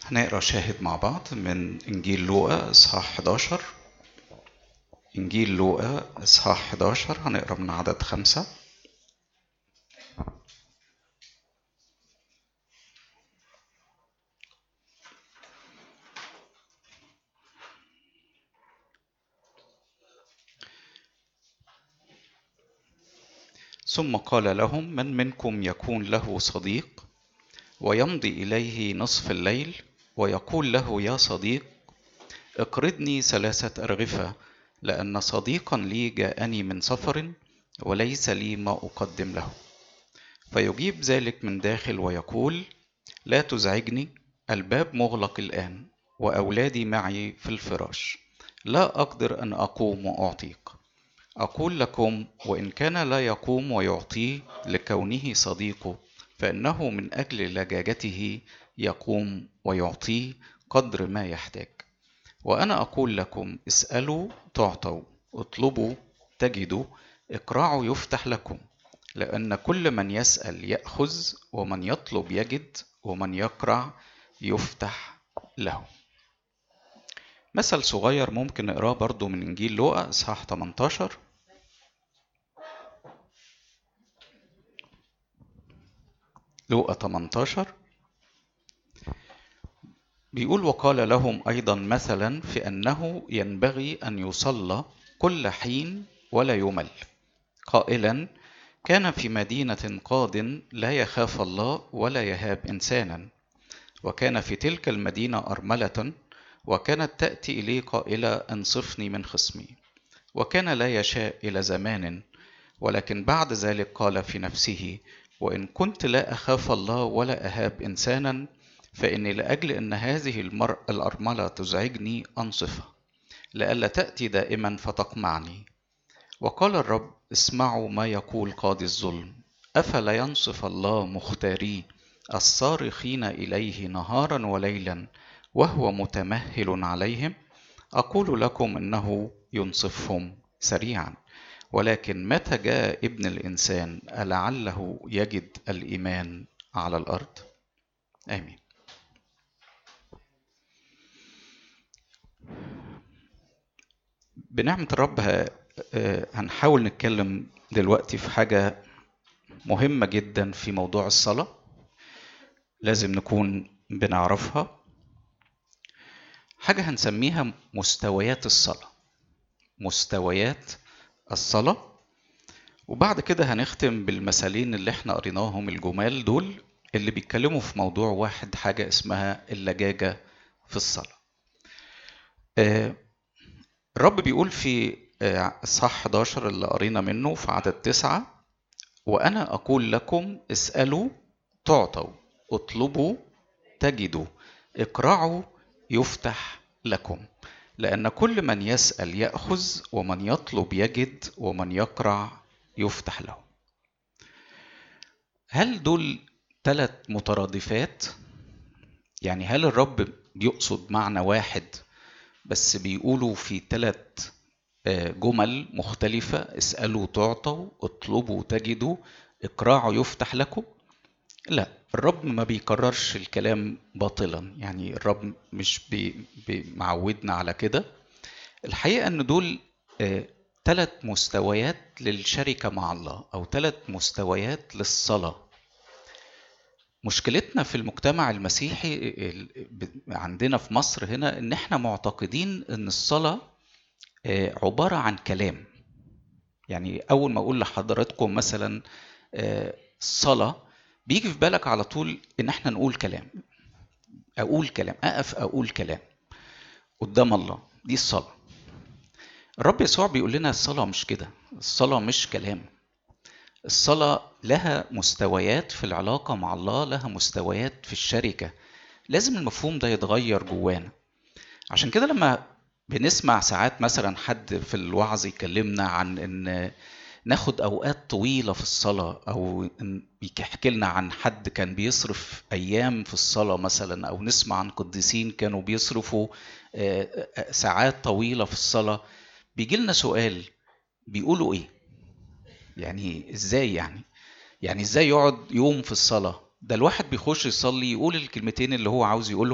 هنقرا شاهد مع بعض من إنجيل لوقا إصحاح 11 إنجيل لوقا إصحاح 11 هنقرا من عدد خمسة ثم قال لهم من منكم يكون له صديق ويمضي إليه نصف الليل ويقول له يا صديق اقرضني ثلاثة أرغفة لأن صديقا لي جاءني من سفر وليس لي ما أقدم له فيجيب ذلك من داخل ويقول لا تزعجني الباب مغلق الآن وأولادي معي في الفراش لا أقدر أن أقوم وأعطيك أقول لكم وإن كان لا يقوم ويعطيه لكونه صديقه فإنه من أجل لجاجته يقوم ويعطيه قدر ما يحتاج وأنا أقول لكم اسألوا تعطوا اطلبوا تجدوا اقرعوا يفتح لكم لأن كل من يسأل يأخذ ومن يطلب يجد ومن يقرع يفتح له مثل صغير ممكن نقراه برضو من إنجيل لوقا إصحاح 18 لوقا 18 بيقول وقال لهم أيضا مثلا في أنه ينبغي أن يصلى كل حين ولا يمل قائلا كان في مدينة قاض لا يخاف الله ولا يهاب إنسانا وكان في تلك المدينة أرملة وكانت تأتي إليه قائلة انصفني من خصمي وكان لا يشاء إلى زمان ولكن بعد ذلك قال في نفسه وإن كنت لا أخاف الله ولا أهاب إنسانا فإني لأجل أن هذه المرأة الأرملة تزعجني أنصفها لئلا تأتي دائما فتقمعني وقال الرب اسمعوا ما يقول قاضي الظلم أفلا ينصف الله مختاريه الصارخين إليه نهارا وليلا وهو متمهل عليهم أقول لكم إنه ينصفهم سريعا ولكن متى جاء ابن الإنسان ألعله يجد الإيمان على الأرض آمين بنعمة الرب هنحاول نتكلم دلوقتي في حاجة مهمة جدا في موضوع الصلاة لازم نكون بنعرفها حاجة هنسميها مستويات الصلاة مستويات الصلاة وبعد كده هنختم بالمثالين اللي احنا قريناهم الجمال دول اللي بيتكلموا في موضوع واحد حاجة اسمها اللجاجة في الصلاة الرب بيقول في إصحاح 11 اللي قرينا منه في عدد تسعة وأنا أقول لكم اسألوا تعطوا اطلبوا تجدوا اقرعوا يفتح لكم لأن كل من يسأل يأخذ ومن يطلب يجد ومن يقرع يفتح له هل دول ثلاث مترادفات يعني هل الرب بيقصد معنى واحد بس بيقولوا في ثلاث جمل مختلفة اسألوا تعطوا اطلبوا تجدوا اقرعوا يفتح لكم لا الرب ما بيكررش الكلام باطلا يعني الرب مش بي بي معودنا على كده الحقيقة ان دول ثلاث مستويات للشركة مع الله او ثلاث مستويات للصلاة مشكلتنا في المجتمع المسيحي عندنا في مصر هنا ان احنا معتقدين ان الصلاة عبارة عن كلام يعني اول ما اقول لحضراتكم مثلا الصلاه بيجي في بالك على طول ان احنا نقول كلام اقول كلام اقف اقول كلام قدام الله دي الصلاه الرب يسوع بيقول لنا الصلاه مش كده الصلاه مش كلام الصلاه لها مستويات في العلاقه مع الله لها مستويات في الشركه لازم المفهوم ده يتغير جوانا عشان كده لما بنسمع ساعات مثلا حد في الوعظ يكلمنا عن ان ناخد اوقات طويله في الصلاه او يحكي لنا عن حد كان بيصرف ايام في الصلاه مثلا او نسمع عن قديسين كانوا بيصرفوا ساعات طويله في الصلاه بيجي لنا سؤال بيقولوا ايه يعني ازاي يعني يعني ازاي يقعد يوم في الصلاه ده الواحد بيخش يصلي يقول الكلمتين اللي هو عاوز يقولهم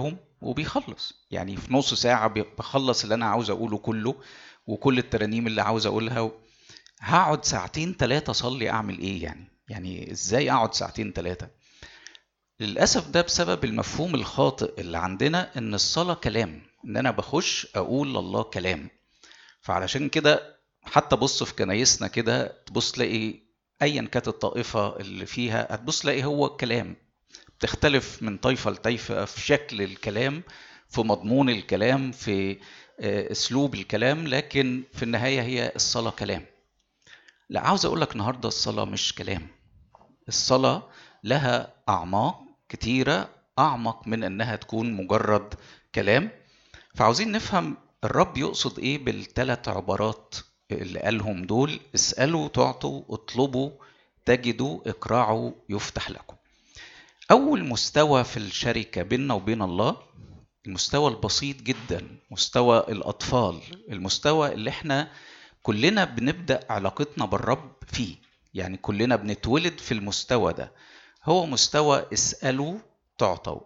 وبيخلص يعني في نص ساعة بخلص اللي أنا عاوز أقوله كله وكل الترانيم اللي عاوز أقولها هقعد ساعتين ثلاثة أصلي أعمل إيه يعني يعني إزاي أقعد ساعتين ثلاثة للأسف ده بسبب المفهوم الخاطئ اللي عندنا إن الصلاة كلام إن أنا بخش أقول لله كلام فعلشان كده حتى بص في كنايسنا كده تبص تلاقي ايا كانت الطائفه اللي فيها هتبص تلاقي هو كلام بتختلف من طائفه لطائفه في شكل الكلام في مضمون الكلام في آه، اسلوب الكلام لكن في النهايه هي الصلاه كلام لا عاوز اقول لك النهارده الصلاه مش كلام الصلاه لها اعماق كتيره اعمق من انها تكون مجرد كلام فعاوزين نفهم الرب يقصد ايه بالثلاث عبارات اللي قالهم دول اسألوا تعطوا اطلبوا تجدوا اقرعوا يفتح لكم أول مستوى في الشركة بيننا وبين الله المستوى البسيط جدا مستوى الأطفال المستوى اللي احنا كلنا بنبدأ علاقتنا بالرب فيه يعني كلنا بنتولد في المستوى ده هو مستوى اسألوا تعطوا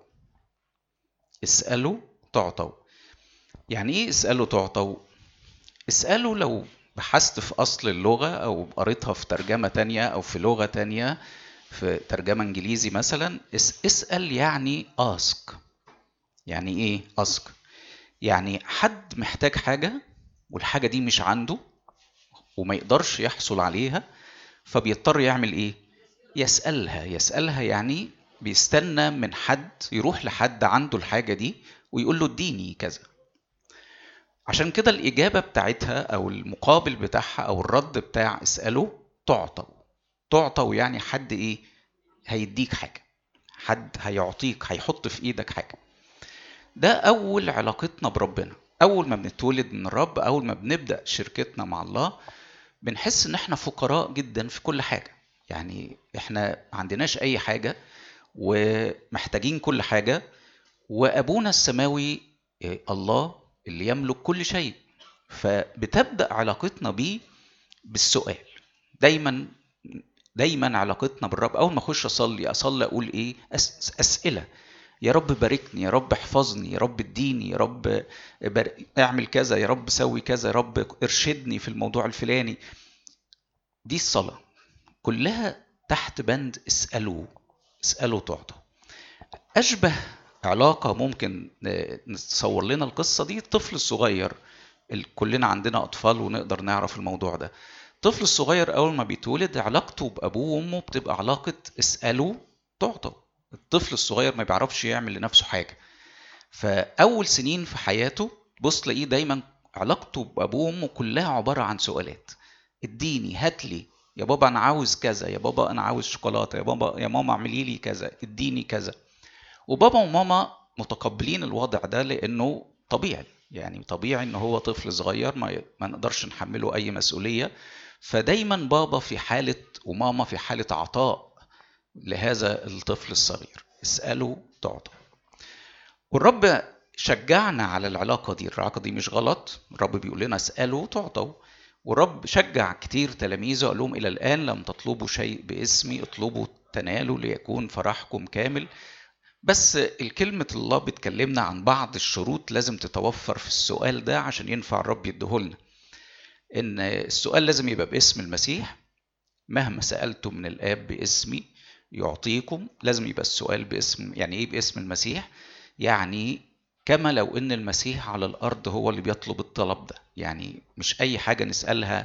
اسألوا تعطوا يعني ايه اسألوا تعطوا اسألوا لو بحثت في أصل اللغة أو قريتها في ترجمة تانية أو في لغة تانية في ترجمة إنجليزي مثلا اسأل يعني ask يعني إيه ask يعني حد محتاج حاجة والحاجة دي مش عنده وما يقدرش يحصل عليها فبيضطر يعمل إيه يسألها يسألها يعني بيستنى من حد يروح لحد عنده الحاجة دي ويقول له اديني كذا عشان كده الإجابة بتاعتها أو المقابل بتاعها أو الرد بتاع اسأله تعطى تعطى يعني حد إيه هيديك حاجة حد هيعطيك هيحط في إيدك حاجة ده أول علاقتنا بربنا أول ما بنتولد من الرب أول ما بنبدأ شركتنا مع الله بنحس إن إحنا فقراء جدا في كل حاجة يعني إحنا ما عندناش أي حاجة ومحتاجين كل حاجة وأبونا السماوي إيه، الله اللي يملك كل شيء فبتبدا علاقتنا بيه بالسؤال دايما دايما علاقتنا بالرب اول ما اخش اصلي اصلي اقول ايه أس اسئله يا رب باركني يا رب احفظني يا رب اديني يا رب اعمل كذا يا رب سوي كذا يا رب ارشدني في الموضوع الفلاني دي الصلاه كلها تحت بند اسالوا اسالوا تعطوا اشبه علاقة ممكن نتصور لنا القصة دي الطفل الصغير كلنا عندنا أطفال ونقدر نعرف الموضوع ده الطفل الصغير أول ما بيتولد علاقته بأبوه وأمه بتبقى علاقة اسأله تعطى الطفل الصغير ما بيعرفش يعمل لنفسه حاجة فأول سنين في حياته بص تلاقيه دايما علاقته بأبوه وأمه كلها عبارة عن سؤالات اديني هات لي يا بابا أنا عاوز كذا يا بابا أنا عاوز شوكولاتة يا بابا يا ماما اعملي لي كذا اديني كذا وبابا وماما متقبلين الوضع ده لانه طبيعي يعني طبيعي ان هو طفل صغير ما, ما نقدرش نحمله اي مسؤوليه فدايما بابا في حاله وماما في حاله عطاء لهذا الطفل الصغير اساله تعطى والرب شجعنا على العلاقة دي العلاقة دي مش غلط الرب بيقول لنا اسألوا تعطوا والرب شجع كتير تلاميذه قال لهم إلى الآن لم تطلبوا شيء باسمي اطلبوا تنالوا ليكون فرحكم كامل بس الكلمة الله بتكلمنا عن بعض الشروط لازم تتوفر في السؤال ده عشان ينفع الرب يديهولنا إن السؤال لازم يبقى باسم المسيح مهما سألتم من الآب باسمي يعطيكم لازم يبقى السؤال باسم يعني إيه باسم المسيح؟ يعني كما لو إن المسيح على الأرض هو اللي بيطلب الطلب ده يعني مش أي حاجة نسألها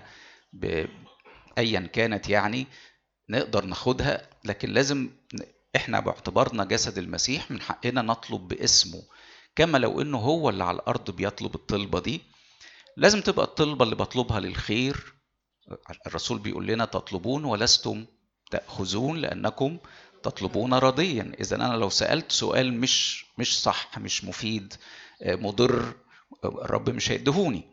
أيا كانت يعني نقدر ناخدها لكن لازم احنا باعتبارنا جسد المسيح من حقنا نطلب باسمه كما لو انه هو اللي على الارض بيطلب الطلبه دي لازم تبقى الطلبه اللي بطلبها للخير الرسول بيقول لنا تطلبون ولستم تاخذون لانكم تطلبون راضيا اذا انا لو سالت سؤال مش مش صح مش مفيد مضر الرب مش هيدهوني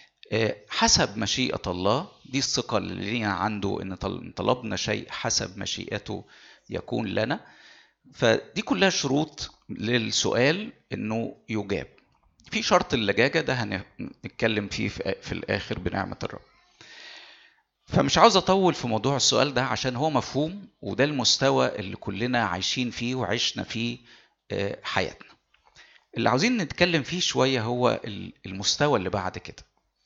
حسب مشيئة الله دي الثقة اللي لينا عنده إن طلبنا شيء حسب مشيئته يكون لنا فدي كلها شروط للسؤال انه يجاب في شرط اللجاجه ده هنتكلم فيه في الاخر بنعمه الرب فمش عاوز اطول في موضوع السؤال ده عشان هو مفهوم وده المستوى اللي كلنا عايشين فيه وعشنا فيه آه، حياتنا اللي عاوزين نتكلم فيه شوية هو المستوى اللي بعد كده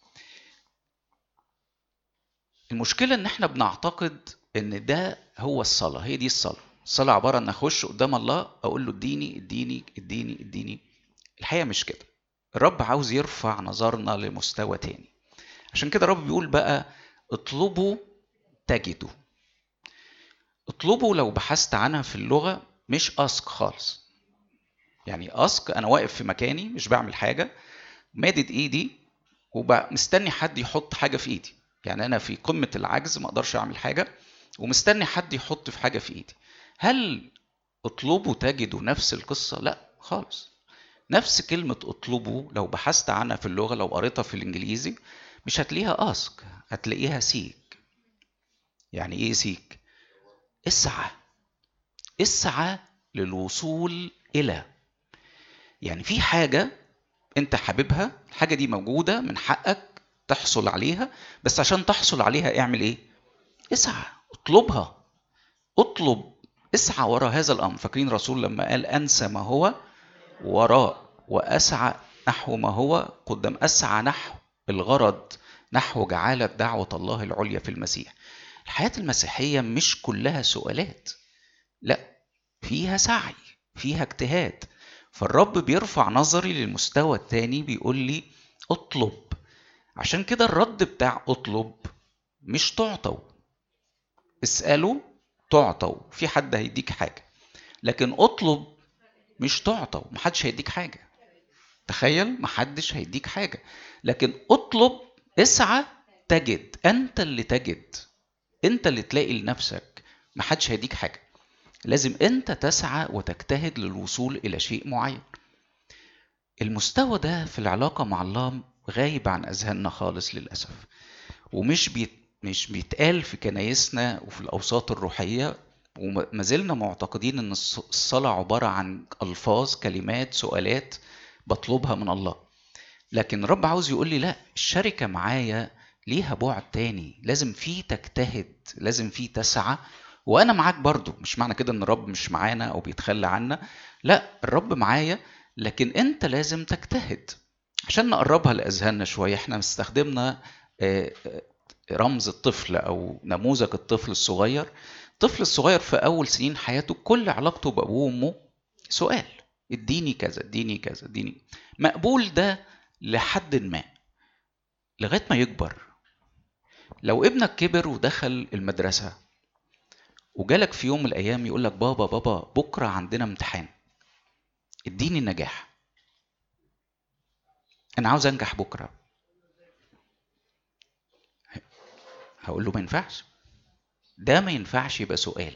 المشكلة ان احنا بنعتقد ان ده هو الصلاة هي دي الصلاة الصلاة عبارة ان اخش قدام الله اقول له اديني اديني اديني اديني الحقيقة مش كده الرب عاوز يرفع نظرنا لمستوى تاني عشان كده الرب بيقول بقى اطلبوا تجدوا اطلبوا لو بحثت عنها في اللغة مش اسك خالص يعني اسك انا واقف في مكاني مش بعمل حاجة مادد ايدي ومستني حد يحط حاجة في ايدي يعني انا في قمة العجز ما اقدرش اعمل حاجة ومستني حد يحط في حاجة في ايدي هل اطلبوا تجدوا نفس القصة لا خالص نفس كلمة اطلبوا لو بحثت عنها في اللغة لو قريتها في الانجليزي مش هتلاقيها اسك هتلاقيها سيك يعني ايه سيك اسعى اسعى للوصول الى يعني في حاجة انت حاببها الحاجة دي موجودة من حقك تحصل عليها بس عشان تحصل عليها اعمل ايه اسعى اطلبها اطلب اسعى وراء هذا الامر فاكرين رسول لما قال انسى ما هو وراء واسعى نحو ما هو قدام اسعى نحو الغرض نحو جعالة دعوة الله العليا في المسيح الحياة المسيحية مش كلها سؤالات لا فيها سعي فيها اجتهاد فالرب بيرفع نظري للمستوى التاني بيقول لي اطلب عشان كده الرد بتاع اطلب مش تعطوا اسألوا تعطوا في حد هيديك حاجة لكن اطلب مش تعطوا محدش هيديك حاجة تخيل محدش هيديك حاجة لكن اطلب اسعى تجد انت اللي تجد انت اللي تلاقي لنفسك محدش هيديك حاجة لازم انت تسعى وتجتهد للوصول الى شيء معين المستوى ده في العلاقة مع الله غايب عن اذهاننا خالص للاسف ومش بيت مش بيتقال في كنايسنا وفي الاوساط الروحيه وما زلنا معتقدين ان الصلاه عباره عن الفاظ كلمات سؤالات بطلبها من الله لكن الرب عاوز يقول لي لا الشركه معايا ليها بعد تاني لازم في تجتهد لازم في تسعى وانا معاك برضو مش معنى كده ان الرب مش معانا او بيتخلى عنا لا الرب معايا لكن انت لازم تجتهد عشان نقربها لاذهاننا شويه احنا استخدمنا رمز الطفل او نموذج الطفل الصغير الطفل الصغير في اول سنين حياته كل علاقته بابوه وامه سؤال اديني كذا اديني كذا اديني مقبول ده لحد ما لغايه ما يكبر لو ابنك كبر ودخل المدرسه وجالك في يوم من الايام يقول لك بابا بابا بكره عندنا امتحان اديني النجاح انا عاوز انجح بكره هقول له ما ينفعش ده ما ينفعش يبقى سؤال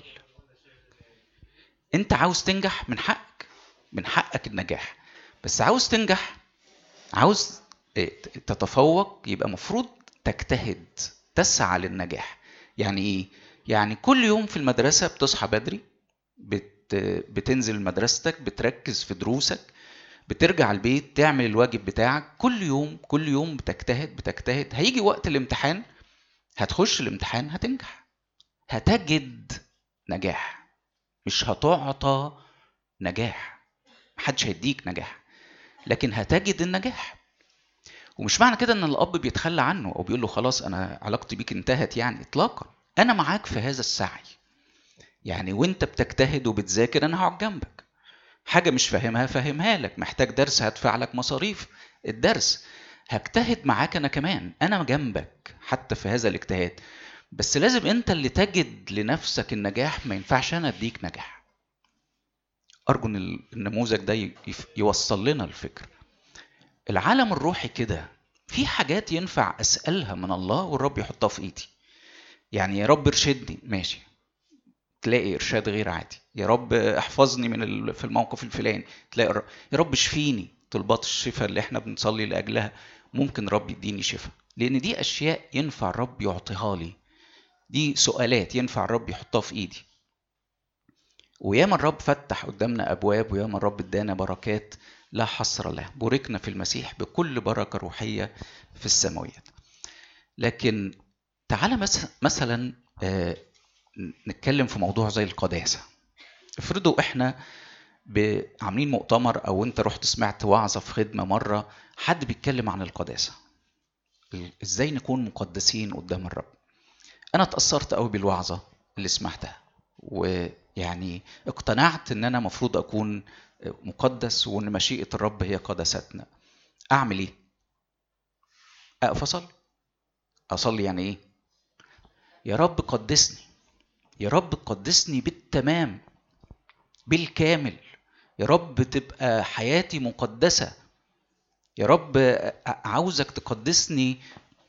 انت عاوز تنجح من حقك من حقك النجاح بس عاوز تنجح عاوز تتفوق يبقى مفروض تجتهد تسعى للنجاح يعني ايه يعني كل يوم في المدرسه بتصحى بدري بت بتنزل مدرستك بتركز في دروسك بترجع البيت تعمل الواجب بتاعك كل يوم كل يوم بتجتهد بتجتهد هيجي وقت الامتحان هتخش الامتحان هتنجح هتجد نجاح مش هتعطى نجاح محدش هيديك نجاح لكن هتجد النجاح ومش معنى كده ان الاب بيتخلى عنه او بيقول له خلاص انا علاقتي بيك انتهت يعني اطلاقا انا معاك في هذا السعي يعني وانت بتجتهد وبتذاكر انا هقعد جنبك حاجة مش فاهمها فاهمها لك محتاج درس هدفع لك مصاريف الدرس هجتهد معاك انا كمان انا جنبك حتى في هذا الاجتهاد بس لازم انت اللي تجد لنفسك النجاح ما ينفعش انا اديك نجاح ارجو ان النموذج ده يوصل لنا الفكر العالم الروحي كده في حاجات ينفع اسالها من الله والرب يحطها في ايدي يعني يا رب ارشدني ماشي تلاقي ارشاد غير عادي يا رب احفظني من في الموقف الفلاني تلاقي يا رب اشفيني طلبات الشفاء اللي احنا بنصلي لاجلها ممكن رب يديني شفاء لان دي اشياء ينفع الرب يعطيها لي دي سؤالات ينفع الرب يحطها في ايدي وياما الرب فتح قدامنا ابواب وياما الرب ادانا بركات لا حصر لها بوركنا في المسيح بكل بركه روحيه في السماويات لكن تعالى مثلا نتكلم في موضوع زي القداسه افرضوا احنا عاملين مؤتمر او انت رحت سمعت وعظه في خدمه مره حد بيتكلم عن القداسه ازاي نكون مقدسين قدام الرب انا اتاثرت قوي بالوعظه اللي سمعتها ويعني اقتنعت ان انا مفروض اكون مقدس وان مشيئه الرب هي قداستنا اعمل ايه اقف اصلي اصلي يعني ايه يا رب قدسني يا رب قدسني بالتمام بالكامل يا رب تبقى حياتي مقدسه يا رب عاوزك تقدسني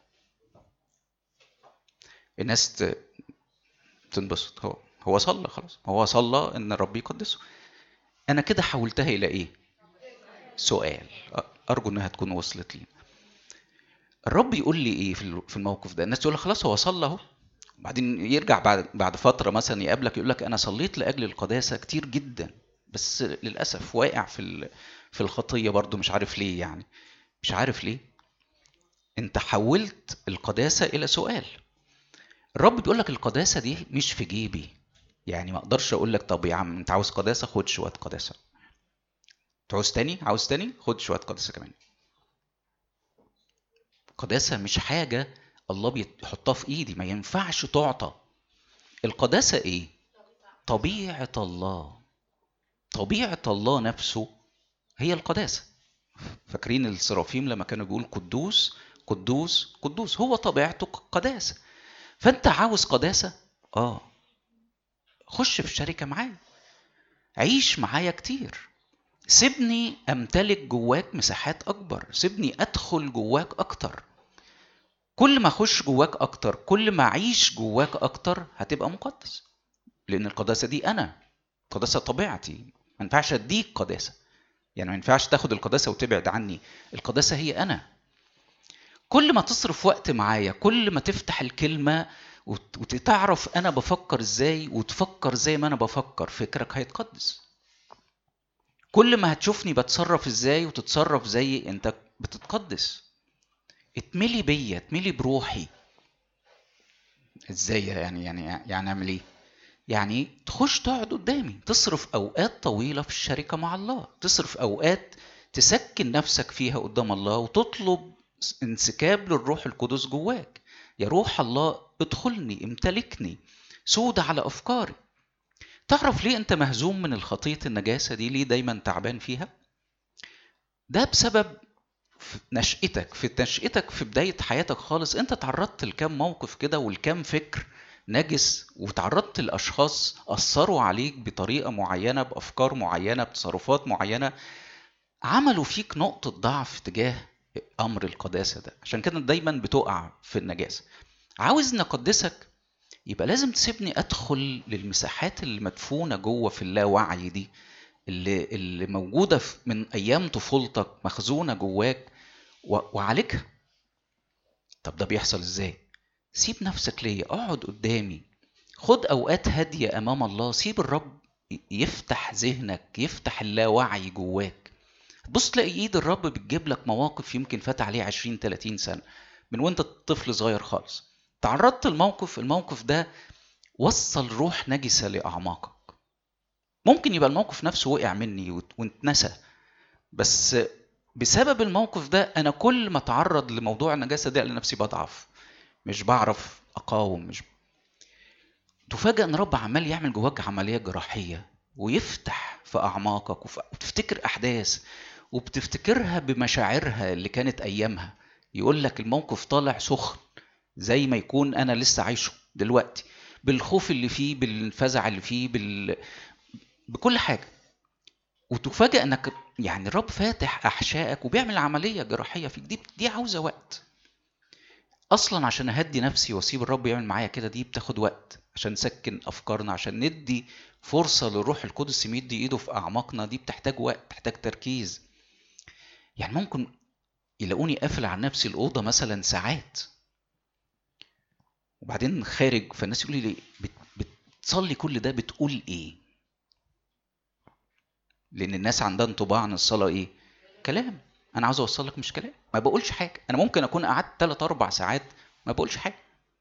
الناس تنبسط هو هو صلى خلاص هو صلى ان الرب يقدسه انا كده حولتها الى ايه سؤال ارجو انها تكون وصلت لي الرب يقول لي ايه في الموقف ده الناس تقول خلاص هو صلى اهو بعدين يرجع بعد بعد فتره مثلا يقابلك يقول لك انا صليت لاجل القداسه كتير جدا بس للاسف واقع في في الخطيه برضو مش عارف ليه يعني مش عارف ليه انت حولت القداسه الى سؤال الرب بيقول لك القداسه دي مش في جيبي يعني ما اقدرش اقول لك طب يا عم انت عاوز قداسه خد شويه قداسه تعوز تاني عاوز تاني خد شويه قداسه كمان قداسه مش حاجه الله بيحطها في ايدي ما ينفعش تعطى القداسه ايه طبيعه الله طبيعه الله نفسه هي القداسه فاكرين السرافيم لما كانوا بيقول قدوس قدوس قدوس هو طبيعته قداسه فانت عاوز قداسه اه خش في شركه معايا عيش معايا كتير سيبني امتلك جواك مساحات اكبر سيبني ادخل جواك اكتر كل ما اخش جواك اكتر كل ما اعيش جواك اكتر هتبقى مقدس لان القداسه دي انا القداسه طبيعتي ما ينفعش اديك قداسه يعني ما ينفعش تاخد القداسه وتبعد عني القداسه هي انا كل ما تصرف وقت معايا كل ما تفتح الكلمه وتعرف انا بفكر ازاي وتفكر زي ما انا بفكر فكرك هيتقدس كل ما هتشوفني بتصرف ازاي وتتصرف زي انت بتتقدس اتملي بيا اتملي بروحي ازاي يعني يعني يعني اعمل ايه يعني تخش تقعد قدامي تصرف اوقات طويله في الشركه مع الله تصرف اوقات تسكن نفسك فيها قدام الله وتطلب انسكاب للروح القدس جواك يا روح الله ادخلني امتلكني سود على افكاري تعرف ليه انت مهزوم من الخطيه النجاسه دي ليه دايما تعبان فيها ده بسبب في نشأتك في نشأتك في بداية حياتك خالص انت تعرضت لكام موقف كده ولكام فكر نجس وتعرضت لأشخاص أثروا عليك بطريقة معينة بأفكار معينة بتصرفات معينة عملوا فيك نقطة ضعف تجاه أمر القداسة ده عشان كده دايما بتقع في النجاسة عاوز نقدسك يبقى لازم تسيبني أدخل للمساحات المدفونة جوه في اللاوعي دي اللي, اللي موجودة من أيام طفولتك مخزونة جواك وعالجها طب ده بيحصل ازاي سيب نفسك ليا اقعد قدامي خد اوقات هاديه امام الله سيب الرب يفتح ذهنك يفتح اللاوعي جواك بص تلاقي ايد الرب بتجيب لك مواقف يمكن فات عليه 20 30 سنه من وانت طفل صغير خالص تعرضت الموقف الموقف ده وصل روح نجسه لاعماقك ممكن يبقى الموقف نفسه وقع مني واتنسى بس بسبب الموقف ده انا كل ما اتعرض لموضوع النجاسه ده لنفسي بضعف مش بعرف اقاوم مش تفاجئ ان رب عمال يعمل جواك عمليه جراحيه ويفتح في اعماقك وتفتكر احداث وبتفتكرها بمشاعرها اللي كانت ايامها يقول لك الموقف طالع سخن زي ما يكون انا لسه عايشه دلوقتي بالخوف اللي فيه بالفزع اللي فيه بال... بكل حاجه وتفاجئ انك يعني الرب فاتح احشائك وبيعمل عمليه جراحيه فيك دي دي عاوزه وقت اصلا عشان اهدي نفسي واسيب الرب يعمل معايا كده دي بتاخد وقت عشان نسكن افكارنا عشان ندي فرصه للروح القدس يمد ايده في اعماقنا دي بتحتاج وقت بتحتاج تركيز يعني ممكن يلاقوني قافل على نفسي الاوضه مثلا ساعات وبعدين خارج فالناس يقولوا لي بتصلي كل ده بتقول ايه لان الناس عندها انطباع عن الصلاه ايه كلام انا عاوز اوصل لك مش كلام ما بقولش حاجه انا ممكن اكون قعدت 3 4 ساعات ما بقولش حاجه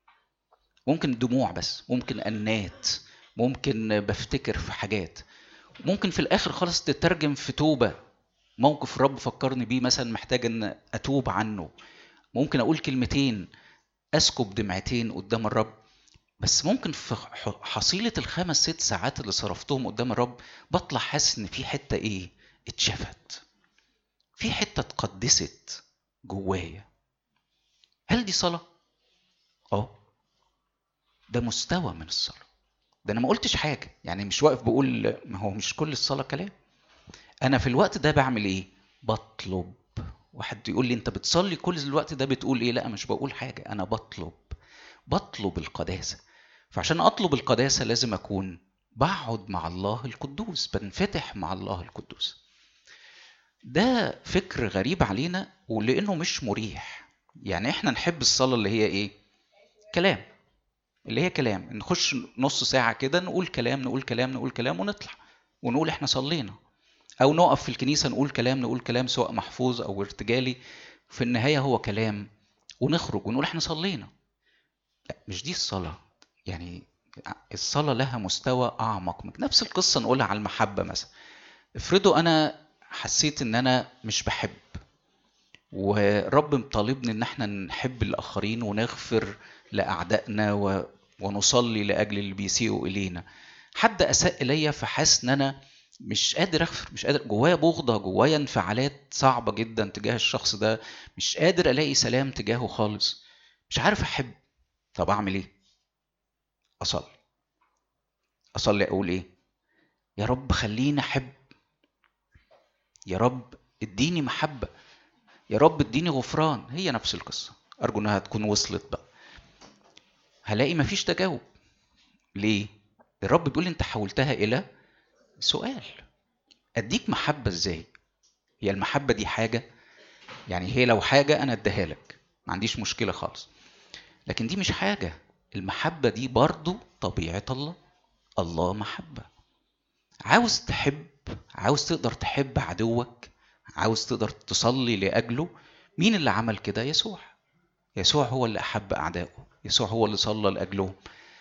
ممكن دموع بس ممكن انات ممكن بفتكر في حاجات ممكن في الاخر خالص تترجم في توبه موقف الرب فكرني بيه مثلا محتاج ان اتوب عنه ممكن اقول كلمتين اسكب دمعتين قدام الرب بس ممكن في حصيلة الخمس ست ساعات اللي صرفتهم قدام الرب بطلع حاسس ان في حتة ايه اتشفت في حتة اتقدست جوايا هل دي صلاة؟ اه ده مستوى من الصلاة ده انا ما قلتش حاجة يعني مش واقف بقول ما هو مش كل الصلاة كلام انا في الوقت ده بعمل ايه بطلب واحد يقول لي انت بتصلي كل الوقت ده بتقول ايه لا مش بقول حاجة انا بطلب بطلب القداسة فعشان اطلب القداسة لازم اكون بقعد مع الله القدوس بنفتح مع الله القدوس ده فكر غريب علينا ولانه مش مريح يعني احنا نحب الصلاه اللي هي ايه كلام اللي هي كلام نخش نص ساعه كده نقول كلام نقول كلام نقول كلام ونطلع ونقول احنا صلينا او نقف في الكنيسه نقول كلام نقول كلام سواء محفوظ او ارتجالي في النهايه هو كلام ونخرج ونقول احنا صلينا لا مش دي الصلاه يعني الصلاه لها مستوى اعمق من نفس القصه نقولها على المحبه مثلا افرضوا انا حسيت ان انا مش بحب ورب مطالبني ان احنا نحب الاخرين ونغفر لاعدائنا و... ونصلي لاجل اللي بيسيئوا الينا حد اساء الي فحاسس ان انا مش قادر اغفر مش قادر جوايا بغضه جوايا انفعالات صعبه جدا تجاه الشخص ده مش قادر الاقي سلام تجاهه خالص مش عارف احب طب اعمل ايه اصلي اصلي اقول ايه يا رب خليني احب يا رب اديني محبه يا رب اديني غفران هي نفس القصه ارجو انها تكون وصلت بقى هلاقي مفيش تجاوب ليه الرب بيقول انت حولتها الى سؤال اديك محبه ازاي هي المحبه دي حاجه يعني هي لو حاجه انا اديها لك ما عنديش مشكله خالص لكن دي مش حاجه المحبه دي برضو طبيعه الله الله محبه عاوز تحب عاوز تقدر تحب عدوك عاوز تقدر تصلي لاجله مين اللي عمل كده يسوع يسوع هو اللي احب اعدائه يسوع هو اللي صلى لاجلهم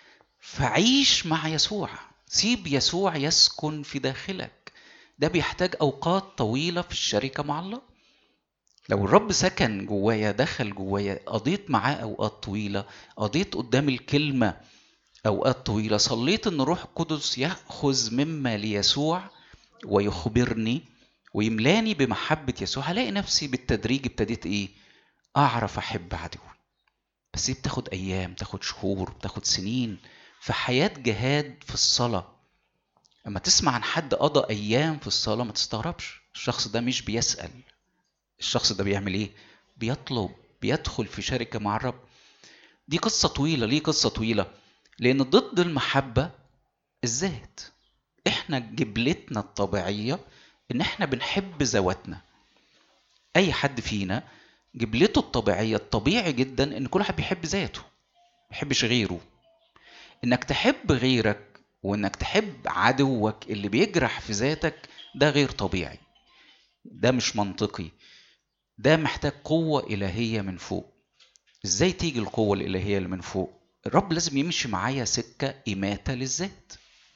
فعيش مع يسوع سيب يسوع يسكن في داخلك ده بيحتاج اوقات طويله في الشركه مع الله لو الرب سكن جوايا دخل جوايا قضيت معاه اوقات طويله قضيت قدام الكلمه اوقات طويله صليت ان روح القدس ياخذ مما ليسوع ويخبرني ويملاني بمحبة يسوع هلاقي نفسي بالتدريج ابتديت ايه اعرف احب عدوي بس دي بتاخد ايام تاخد شهور بتاخد سنين في حياة جهاد في الصلاة اما تسمع عن حد قضى ايام في الصلاة ما تستغربش الشخص ده مش بيسأل الشخص ده بيعمل ايه بيطلب بيدخل في شركة مع الرب دي قصة طويلة ليه قصة طويلة لأن ضد المحبة الذات احنا جبلتنا الطبيعية ان احنا بنحب ذواتنا اي حد فينا جبلته الطبيعيه الطبيعي جدا ان كل واحد بيحب ذاته ما بيحبش غيره انك تحب غيرك وانك تحب عدوك اللي بيجرح في ذاتك ده غير طبيعي ده مش منطقي ده محتاج قوة إلهية من فوق إزاي تيجي القوة الإلهية اللي من فوق الرب لازم يمشي معايا سكة إماتة للذات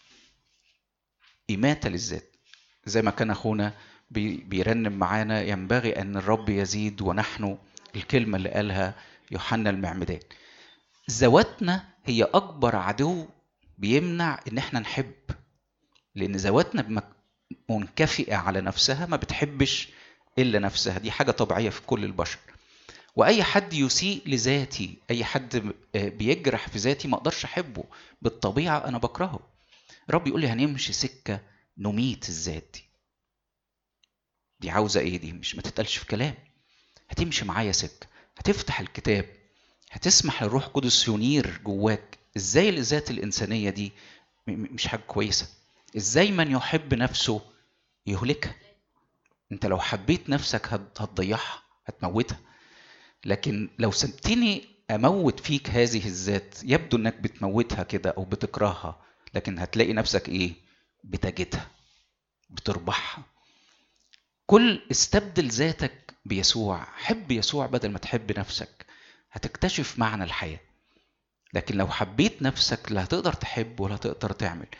إماتة للذات زي ما كان اخونا بيرنم معانا ينبغي ان الرب يزيد ونحن الكلمه اللي قالها يوحنا المعمدان ذواتنا هي اكبر عدو بيمنع ان احنا نحب لان ذواتنا منكفئه على نفسها ما بتحبش الا نفسها دي حاجه طبيعيه في كل البشر واي حد يسيء لذاتي اي حد بيجرح في ذاتي ما اقدرش احبه بالطبيعه انا بكرهه رب يقول لي هنمشي سكه نميت الذات دي دي عاوزه ايه دي مش ما تتقالش في كلام هتمشي معايا سكه هتفتح الكتاب هتسمح للروح القدس ينير جواك ازاي الذات الانسانيه دي مش حاجه كويسه ازاي من يحب نفسه يهلكها انت لو حبيت نفسك هتضيعها هتموتها لكن لو سبتني اموت فيك هذه الذات يبدو انك بتموتها كده او بتكرهها لكن هتلاقي نفسك ايه بتجدها بتربحها كل استبدل ذاتك بيسوع حب يسوع بدل ما تحب نفسك هتكتشف معنى الحياة لكن لو حبيت نفسك لا هتقدر تحب ولا هتقدر تعمل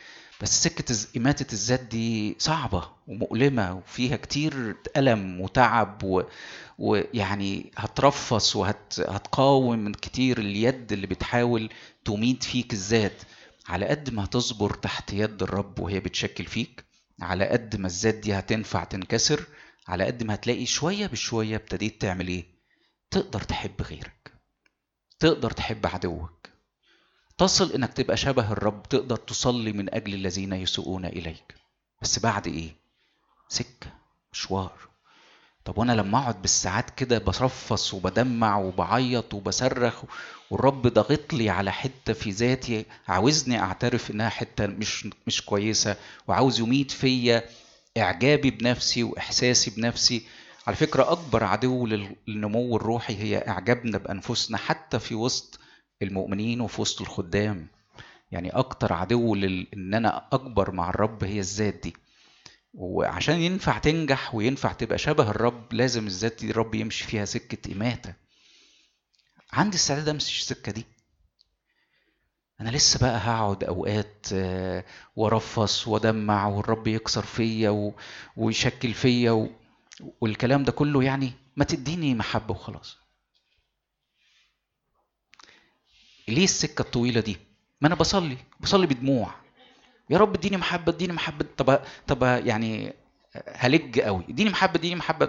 بس سكة إماتة الذات دي صعبة ومؤلمة وفيها كتير ألم وتعب و... ويعني هترفص وهتقاوم من كتير اليد اللي بتحاول تميت فيك الذات على قد ما هتصبر تحت يد الرب وهي بتشكل فيك على قد ما الذات دي هتنفع تنكسر على قد ما هتلاقي شوية بشوية ابتديت تعمل ايه تقدر تحب غيرك تقدر تحب عدوك تصل انك تبقى شبه الرب تقدر تصلي من اجل الذين يسوءون اليك بس بعد ايه سكه مشوار طب وانا لما اقعد بالساعات كده بصفص وبدمع وبعيط وبصرخ والرب ضاغط لي على حته في ذاتي عاوزني اعترف انها حته مش مش كويسه وعاوز يميت فيا اعجابي بنفسي واحساسي بنفسي على فكره اكبر عدو للنمو الروحي هي اعجابنا بانفسنا حتى في وسط المؤمنين وفي وسط الخدام يعني اكتر عدو لل... ان انا اكبر مع الرب هي الذات دي وعشان ينفع تنجح وينفع تبقى شبه الرب لازم الذات دي الرب يمشي فيها سكة إماتة عندي استعداد أمشي السكة دي أنا لسه بقى هقعد أوقات آه، وأرفص وأدمع والرب يكسر فيا ويشكل فيا والكلام ده كله يعني ما تديني محبة وخلاص ليه السكة الطويلة دي؟ ما أنا بصلي بصلي بدموع يا رب اديني محبة اديني محبة طب طب يعني هلج قوي اديني محبة اديني محبة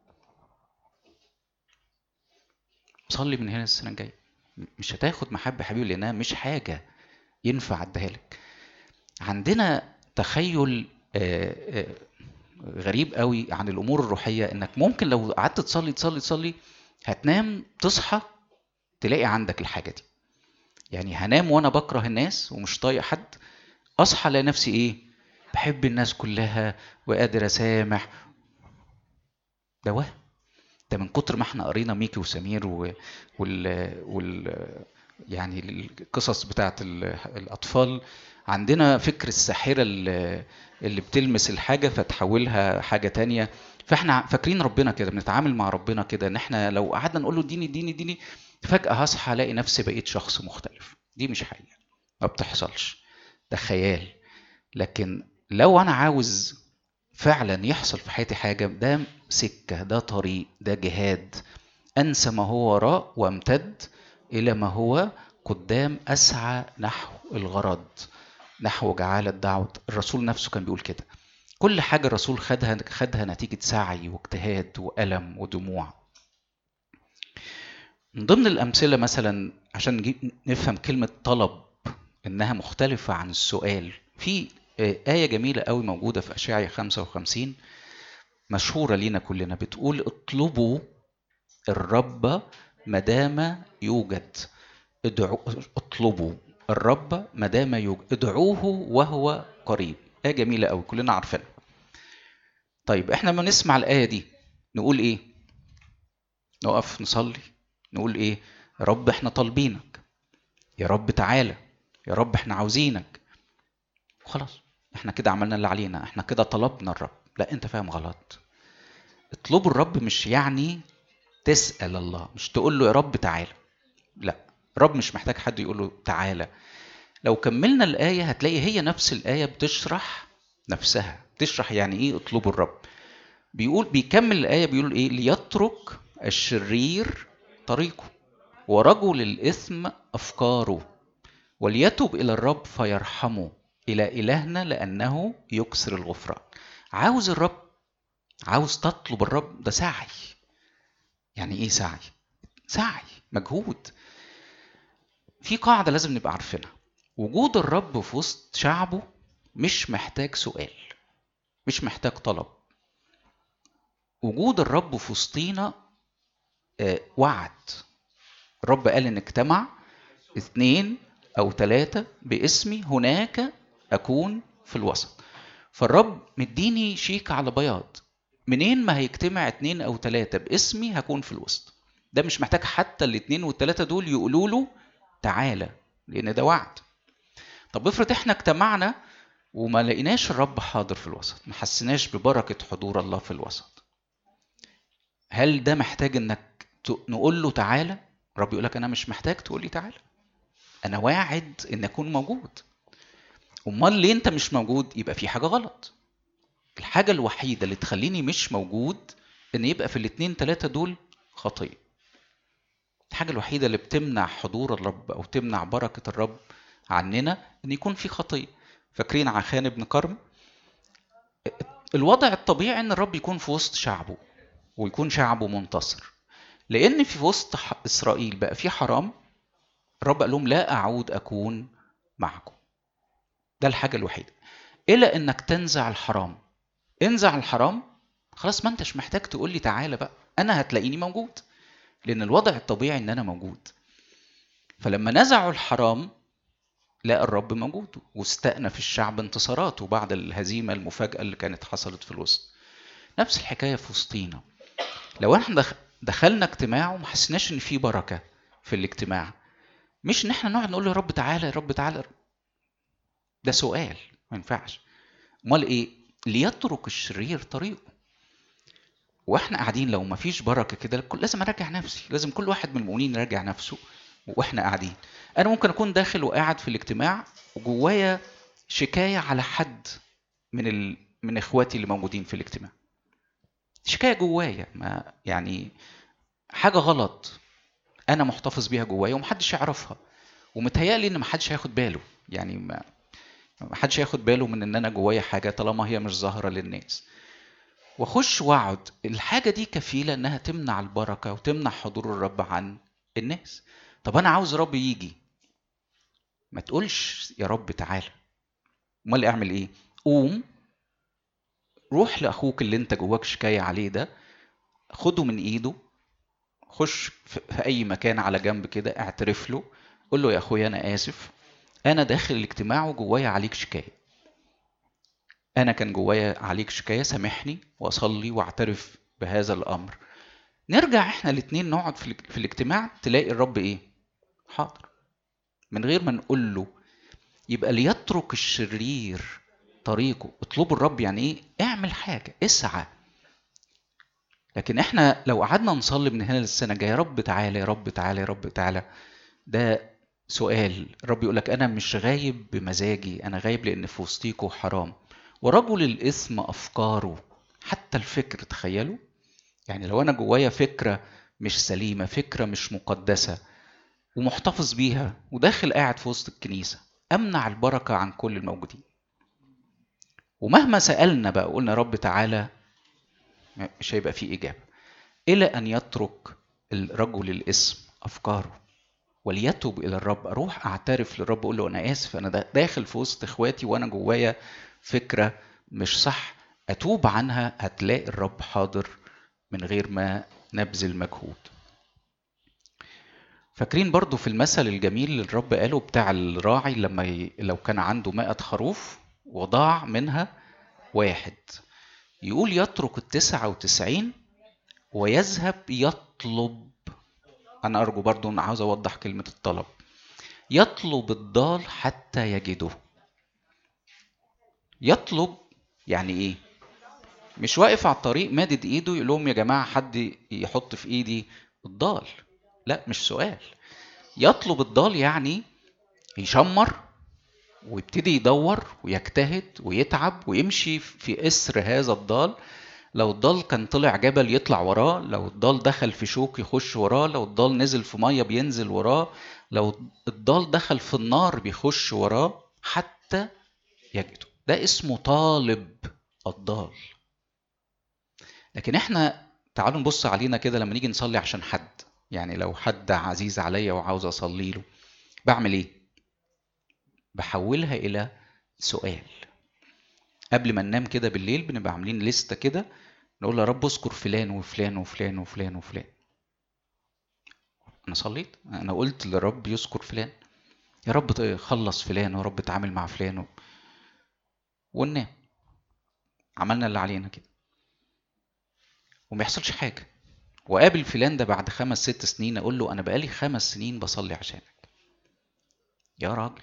صلي من هنا السنة الجاية مش هتاخد محبة حبيبي لأنها مش حاجة ينفع أديها لك عندنا تخيل آه، آه، غريب قوي عن الأمور الروحية إنك ممكن لو قعدت تصلي تصلي تصلي هتنام تصحى تلاقي عندك الحاجة دي يعني هنام وانا بكره الناس ومش طايق حد اصحى الاقي نفسي ايه بحب الناس كلها وقادر اسامح ده وهم ده من كتر ما احنا قرينا ميكي وسمير و... وال... وال... يعني القصص بتاعت الاطفال عندنا فكر الساحره اللي, اللي بتلمس الحاجه فتحولها حاجه تانية فاحنا فاكرين ربنا كده بنتعامل مع ربنا كده ان احنا لو قعدنا نقول له اديني اديني اديني فجاه هصحى الاقي نفسي بقيت شخص مختلف دي مش حقيقه ما بتحصلش ده خيال لكن لو انا عاوز فعلا يحصل في حياتي حاجه ده سكه ده طريق ده جهاد انسى ما هو وراء وامتد الى ما هو قدام اسعى نحو الغرض نحو جعالة دعوة الرسول نفسه كان بيقول كده كل حاجة الرسول خدها خدها نتيجة سعي واجتهاد وألم ودموع من ضمن الأمثلة مثلا عشان نفهم كلمة طلب إنها مختلفة عن السؤال في آه، آية جميلة قوي موجودة في أشعيا 55 مشهورة لينا كلنا بتقول اطلبوا الرب مدام يوجد ادعوا اطلبوا الرب مدام يوجد ادعوه وهو قريب آية جميلة قوي كلنا عارفينها طيب احنا لما نسمع الآية دي نقول ايه نقف نصلي نقول ايه يا رب احنا طالبينك يا رب تعالى يا رب احنا عاوزينك وخلاص احنا كده عملنا اللي علينا احنا كده طلبنا الرب لا انت فاهم غلط اطلبوا الرب مش يعني تسأل الله مش تقول له يا رب تعالى لا الرب مش محتاج حد يقول له تعالى لو كملنا الآية هتلاقي هي نفس الآية بتشرح نفسها بتشرح يعني ايه اطلبوا الرب بيقول بيكمل الآية بيقول ايه ليترك الشرير طريقه ورجل الإثم أفكاره وليتب إلى الرب فيرحمه إلى إلهنا لأنه يكسر الغفران عاوز الرب عاوز تطلب الرب ده سعي يعني إيه سعي؟ سعي مجهود في قاعدة لازم نبقى عارفينها وجود الرب في وسط شعبه مش محتاج سؤال مش محتاج طلب وجود الرب في وسطينا آه، وعد الرب قال ان اجتمع اثنين أو ثلاثة باسمي هناك أكون في الوسط فالرب مديني شيك على بياض منين ما هيجتمع اتنين أو ثلاثة باسمي هكون في الوسط ده مش محتاج حتى الاتنين والتلاتة دول يقولوا له تعالى لأن ده وعد طب افرض احنا اجتمعنا وما لقيناش الرب حاضر في الوسط ما حسيناش ببركة حضور الله في الوسط هل ده محتاج انك نقول له تعالى الرب يقول لك انا مش محتاج تقول لي تعالى انا واعد ان اكون موجود امال ليه انت مش موجود يبقى في حاجه غلط الحاجه الوحيده اللي تخليني مش موجود ان يبقى في الاتنين تلاتة دول خطيه الحاجه الوحيده اللي بتمنع حضور الرب او تمنع بركه الرب عننا ان يكون في خطيه فاكرين عخان ابن كرم الوضع الطبيعي ان الرب يكون في وسط شعبه ويكون شعبه منتصر لان في وسط اسرائيل بقى في حرام الرب قال لهم لا اعود اكون معكم ده الحاجه الوحيده الا انك تنزع الحرام انزع الحرام خلاص ما انتش محتاج تقول لي تعالى بقى انا هتلاقيني موجود لان الوضع الطبيعي ان انا موجود فلما نزعوا الحرام لقى الرب موجود واستأنف الشعب انتصاراته بعد الهزيمة المفاجأة اللي كانت حصلت في الوسط نفس الحكاية في وسطينا لو احنا دخلنا اجتماع وما حسيناش ان في بركة في الاجتماع مش ان احنا نقعد نقول يا رب تعالى يا رب تعالى ده سؤال ما ينفعش امال ايه ليترك الشرير طريقه واحنا قاعدين لو ما فيش بركه كده لازم اراجع نفسي لازم كل واحد من المؤمنين يراجع نفسه واحنا قاعدين انا ممكن اكون داخل وقاعد في الاجتماع وجوايا شكايه على حد من ال... من اخواتي اللي موجودين في الاجتماع شكايه جوايا ما يعني حاجه غلط انا محتفظ بيها جوايا ومحدش يعرفها ومتهيألي ان محدش هياخد باله يعني ما محدش هياخد باله من ان انا جوايا حاجه طالما هي مش ظاهره للناس واخش واقعد الحاجه دي كفيله انها تمنع البركه وتمنع حضور الرب عن الناس طب انا عاوز رب يجي ما تقولش يا رب تعالى امال اعمل ايه قوم روح لاخوك اللي انت جواك شكايه عليه ده خده من ايده خش في اي مكان على جنب كده اعترف له قول له يا اخويا انا اسف انا داخل الاجتماع وجوايا عليك شكايه انا كان جوايا عليك شكايه سامحني واصلي واعترف بهذا الامر نرجع احنا الاثنين نقعد في الاجتماع تلاقي الرب ايه حاضر من غير ما نقول له يبقى ليترك الشرير طريقه اطلبوا الرب يعني ايه اعمل حاجه اسعى لكن احنا لو قعدنا نصلي من هنا للسنه الجايه يا رب تعالى يا رب تعالى يا رب تعالى ده سؤال الرب يقول لك انا مش غايب بمزاجي انا غايب لان في وسطيكوا حرام ورجل الاثم افكاره حتى الفكر تخيلوا يعني لو انا جوايا فكره مش سليمه فكره مش مقدسه ومحتفظ بيها وداخل قاعد في وسط الكنيسه امنع البركه عن كل الموجودين ومهما سالنا بقى قلنا رب تعالى مش هيبقى فيه اجابه الى ان يترك الرجل الاسم افكاره وليتوب الى الرب اروح اعترف للرب اقول له انا اسف انا داخل في وسط اخواتي وانا جوايا فكره مش صح اتوب عنها هتلاقي الرب حاضر من غير ما نبذل مجهود فاكرين برضو في المثل الجميل اللي الرب قاله بتاع الراعي لما ي... لو كان عنده مائة خروف وضاع منها واحد يقول يترك التسعة وتسعين ويذهب يطلب أنا أرجو برضو أن عاوز أوضح كلمة الطلب يطلب الضال حتى يجده يطلب يعني إيه مش واقف على الطريق مادد ايده يقول لهم يا جماعه حد يحط في ايدي الضال لا مش سؤال يطلب الضال يعني يشمر ويبتدي يدور ويجتهد ويتعب ويمشي في اسر هذا الضال لو الضال كان طلع جبل يطلع وراه لو الضال دخل في شوك يخش وراه لو الضال نزل في ميه بينزل وراه لو الضال دخل في النار بيخش وراه حتى يجده ده اسمه طالب الضال لكن احنا تعالوا نبص علينا كده لما نيجي نصلي عشان حد يعني لو حد عزيز عليا وعاوز اصلي له بعمل ايه بحولها الى سؤال قبل ما ننام كده بالليل بنبقى عاملين لستة كده نقول يا رب اذكر فلان وفلان وفلان وفلان وفلان انا صليت انا قلت للرب يذكر فلان يا رب خلص فلان يا رب اتعامل مع فلان و... وننام عملنا اللي علينا كده وما يحصلش حاجه وقابل فلان ده بعد خمس ست سنين اقول له انا بقالي خمس سنين بصلي عشانك يا راجل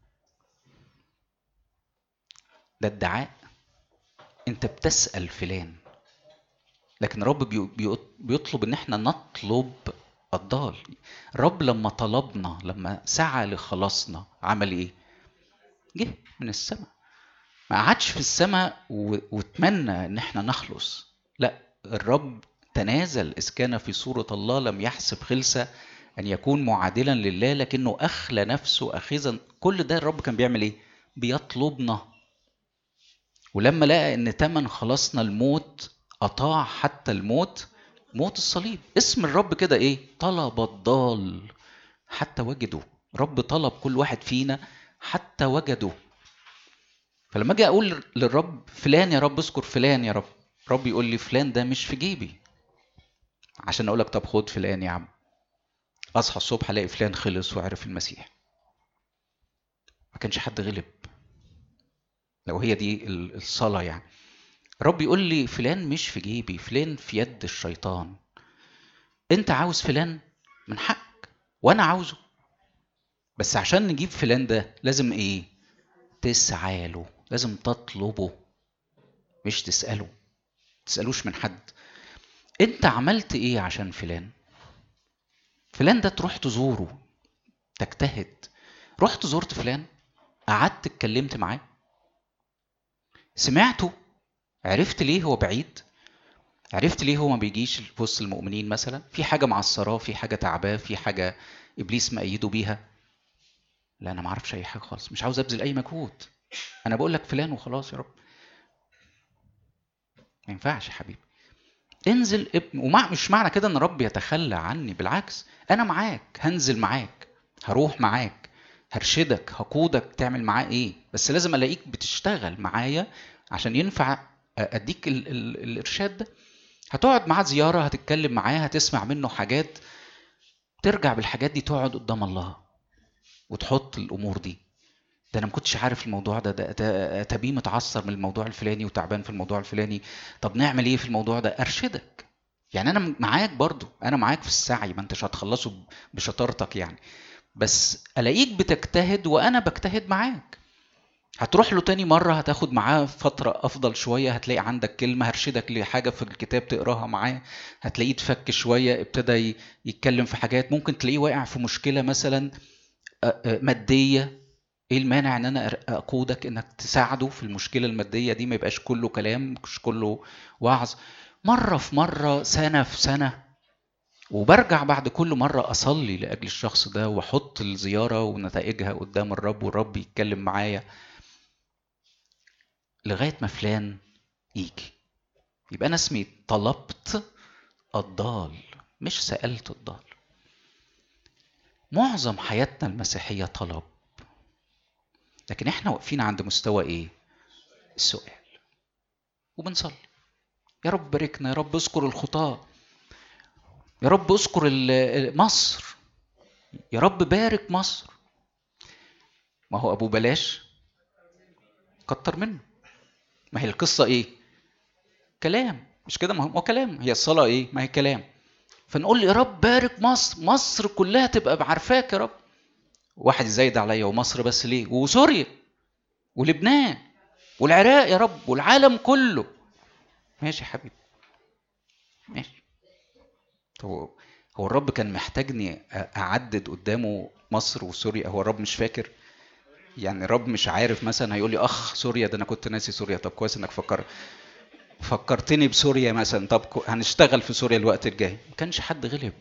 ده ادعاء انت بتسال فلان لكن الرب بيطلب ان احنا نطلب الضال الرب لما طلبنا لما سعى لخلاصنا عمل ايه جه من السماء ما قعدش في السماء واتمنى ان احنا نخلص لا الرب تنازل اذ كان في صوره الله لم يحسب خلسه ان يكون معادلا لله لكنه اخلى نفسه اخذا كل ده الرب كان بيعمل ايه بيطلبنا ولما لقى ان تمن خلاصنا الموت اطاع حتى الموت موت الصليب اسم الرب كده ايه طلب الضال حتى وجده رب طلب كل واحد فينا حتى وجده فلما اجي اقول للرب فلان يا رب اذكر فلان يا رب رب يقول لي فلان ده مش في جيبي عشان اقول لك طب خد فلان يا عم اصحى الصبح الاقي فلان خلص وعرف المسيح ما كانش حد غلب لو هي دي الصلاه يعني رب يقول لي فلان مش في جيبي فلان في يد الشيطان انت عاوز فلان من حقك وانا عاوزه بس عشان نجيب فلان ده لازم ايه تسعى له لازم تطلبه مش تسأله تسألوش من حد انت عملت ايه عشان فلان فلان ده تروح تزوره تجتهد رحت زرت فلان قعدت اتكلمت معاه سمعته عرفت ليه هو بعيد عرفت ليه هو ما بيجيش في وسط المؤمنين مثلا في حاجه معصراه في حاجه تعباه في حاجه ابليس مأيده بيها لا انا ما اعرفش اي حاجه خالص مش عاوز ابذل اي مجهود انا بقول لك فلان وخلاص يا رب ما ينفعش يا حبيبي انزل ابن ومع مش معنى كده ان رب يتخلى عني بالعكس انا معاك هنزل معاك هروح معاك هرشدك هقودك تعمل معاه ايه بس لازم الاقيك بتشتغل معايا عشان ينفع اديك ال ال الارشاد ده هتقعد معاه زياره هتتكلم معاه هتسمع منه حاجات ترجع بالحاجات دي تقعد قدام الله وتحط الامور دي ده انا ما كنتش عارف الموضوع ده ده, ده اتابيه متعصر من الموضوع الفلاني وتعبان في الموضوع الفلاني طب نعمل ايه في الموضوع ده ارشدك يعني انا معاك برضو انا معاك في السعي ما انتش هتخلصه بشطارتك يعني بس الاقيك بتجتهد وانا بجتهد معاك هتروح له تاني مرة هتاخد معاه فترة أفضل شوية هتلاقي عندك كلمة هرشدك لحاجة في الكتاب تقراها معاه هتلاقيه تفك شوية ابتدى يتكلم في حاجات ممكن تلاقيه واقع في مشكلة مثلا مادية ايه المانع ان انا اقودك انك تساعده في المشكله الماديه دي ما يبقاش كله كلام مش كله وعظ مره في مره سنه في سنه وبرجع بعد كل مرة أصلي لأجل الشخص ده وأحط الزيارة ونتائجها قدام الرب والرب يتكلم معايا لغاية ما فلان يجي يبقى أنا اسمي طلبت الضال مش سألت الضال معظم حياتنا المسيحية طلب لكن احنا واقفين عند مستوى ايه السؤال وبنصلي يا رب باركنا يا رب اذكر الخطاة يا رب اذكر مصر يا رب بارك مصر ما هو ابو بلاش كتر منه ما هي القصة ايه كلام مش كده ما هو كلام هي الصلاة ايه ما هي كلام فنقول يا رب بارك مصر مصر كلها تبقى بعرفاك يا رب واحد زايد عليا ومصر بس ليه وسوريا ولبنان والعراق يا رب والعالم كله ماشي يا حبيبي ماشي هو هو الرب كان محتاجني اعدد قدامه مصر وسوريا هو الرب مش فاكر يعني الرب مش عارف مثلا هيقول لي اخ سوريا ده انا كنت ناسي سوريا طب كويس انك فكر فكرتني بسوريا مثلا طب هنشتغل في سوريا الوقت الجاي ما كانش حد غلب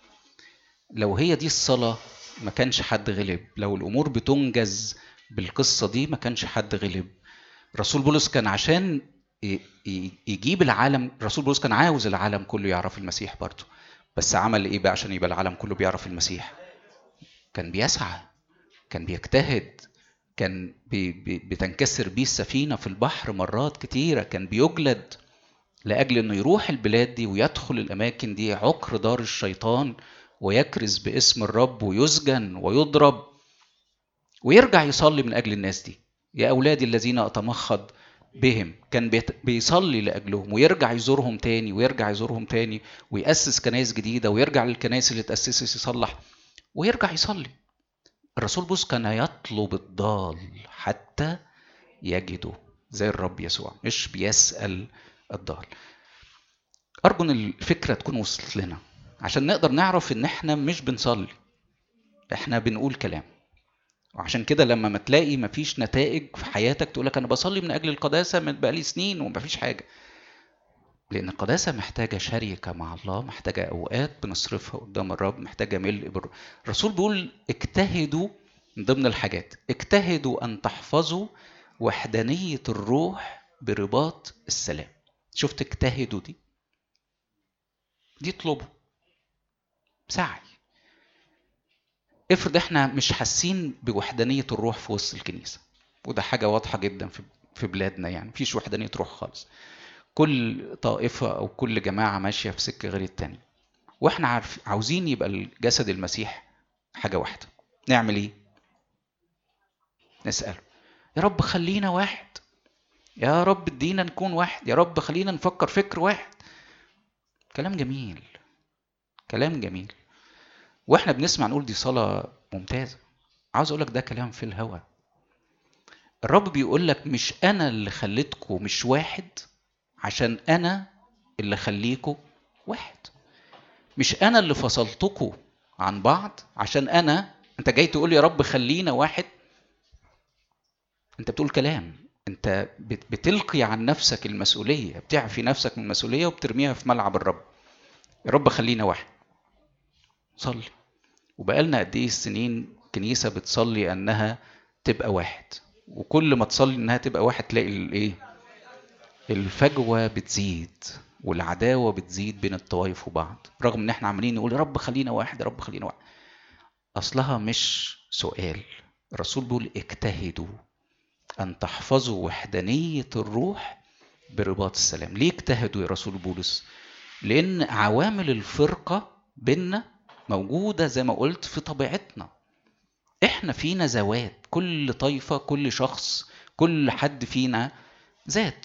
لو هي دي الصلاه ما كانش حد غلب لو الامور بتنجز بالقصه دي ما كانش حد غلب رسول بولس كان عشان يجيب العالم رسول بولس كان عاوز العالم كله يعرف المسيح برضه بس عمل ايه بقى عشان يبقى العالم كله بيعرف المسيح كان بيسعى كان بيجتهد كان بي بي بتنكسر بيه السفينه في البحر مرات كتيره كان بيجلد لاجل انه يروح البلاد دي ويدخل الاماكن دي عقر دار الشيطان ويكرز باسم الرب ويسجن ويضرب ويرجع يصلي من اجل الناس دي يا اولادي الذين اتمخض بهم كان بيصلي لاجلهم ويرجع يزورهم تاني ويرجع يزورهم تاني ويأسس كنائس جديده ويرجع للكنائس اللي اتأسست يصلح ويرجع يصلي الرسول بوس كان يطلب الضال حتى يجده زي الرب يسوع مش بيسأل الضال أرجو إن الفكرة تكون وصلت لنا عشان نقدر نعرف إن إحنا مش بنصلي إحنا بنقول كلام وعشان كده لما ما تلاقي مفيش نتائج في حياتك تقول لك انا بصلي من اجل القداسه من بقالي سنين ومفيش حاجه لان القداسه محتاجه شركه مع الله محتاجه اوقات بنصرفها قدام الرب محتاجه ملء بر... الرسول بيقول اجتهدوا من ضمن الحاجات اجتهدوا ان تحفظوا وحدانيه الروح برباط السلام شفت اجتهدوا دي دي اطلبوا سعي افرض احنا مش حاسين بوحدانيه الروح في وسط الكنيسه وده حاجه واضحه جدا في في بلادنا يعني مفيش وحدانيه روح خالص كل طائفه او كل جماعه ماشيه في سكه غير التانية واحنا عارف عاوزين يبقى الجسد المسيح حاجه واحده نعمل ايه نساله يا رب خلينا واحد يا رب ادينا نكون واحد يا رب خلينا نفكر فكر واحد كلام جميل كلام جميل واحنا بنسمع نقول دي صلاة ممتازة عاوز اقول لك ده كلام في الهوا الرب بيقول لك مش انا اللي خليتكم مش واحد عشان انا اللي خليكم واحد مش انا اللي فصلتكم عن بعض عشان انا انت جاي تقول يا رب خلينا واحد انت بتقول كلام انت بتلقي عن نفسك المسؤوليه بتعفي نفسك من المسؤوليه وبترميها في ملعب الرب يا رب خلينا واحد صلي وبقالنا قد ايه السنين كنيسه بتصلي انها تبقى واحد وكل ما تصلي انها تبقى واحد تلاقي الايه الفجوه بتزيد والعداوه بتزيد بين الطوائف وبعض رغم ان احنا عمالين نقول يا رب خلينا واحد يا رب خلينا واحد اصلها مش سؤال الرسول بيقول اجتهدوا ان تحفظوا وحدانيه الروح برباط السلام ليه اجتهدوا يا رسول بولس لان عوامل الفرقه بيننا موجوده زي ما قلت في طبيعتنا احنا فينا ذوات كل طائفه كل شخص كل حد فينا ذات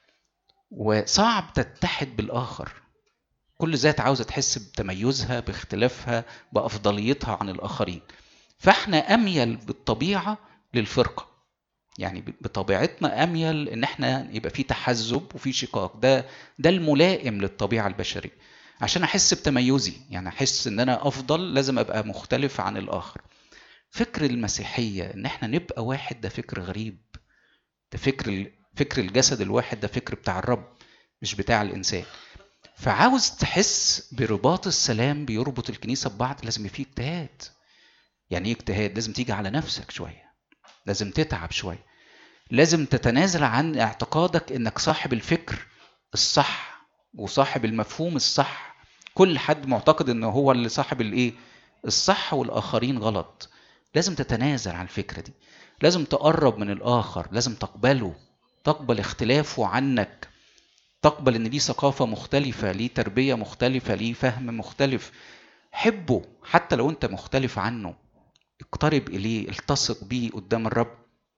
وصعب تتحد بالاخر كل ذات عاوزه تحس بتميزها باختلافها بافضليتها عن الاخرين فاحنا اميل بالطبيعه للفرقه يعني بطبيعتنا اميل ان احنا يبقى في تحزب وفي شقاق ده ده الملائم للطبيعه البشريه عشان احس بتميزي يعني احس ان انا افضل لازم ابقى مختلف عن الاخر فكر المسيحيه ان احنا نبقى واحد ده فكر غريب ده فكر فكر الجسد الواحد ده فكر بتاع الرب مش بتاع الانسان فعاوز تحس برباط السلام بيربط الكنيسه ببعض لازم في اجتهاد يعني ايه اجتهاد لازم تيجي على نفسك شويه لازم تتعب شويه لازم تتنازل عن اعتقادك انك صاحب الفكر الصح وصاحب المفهوم الصح كل حد معتقد انه هو اللي صاحب الايه الصح والاخرين غلط لازم تتنازل عن الفكره دي لازم تقرب من الاخر لازم تقبله تقبل اختلافه عنك تقبل ان ليه ثقافه مختلفه ليه تربيه مختلفه ليه فهم مختلف حبه حتى لو انت مختلف عنه اقترب اليه التصق بيه قدام الرب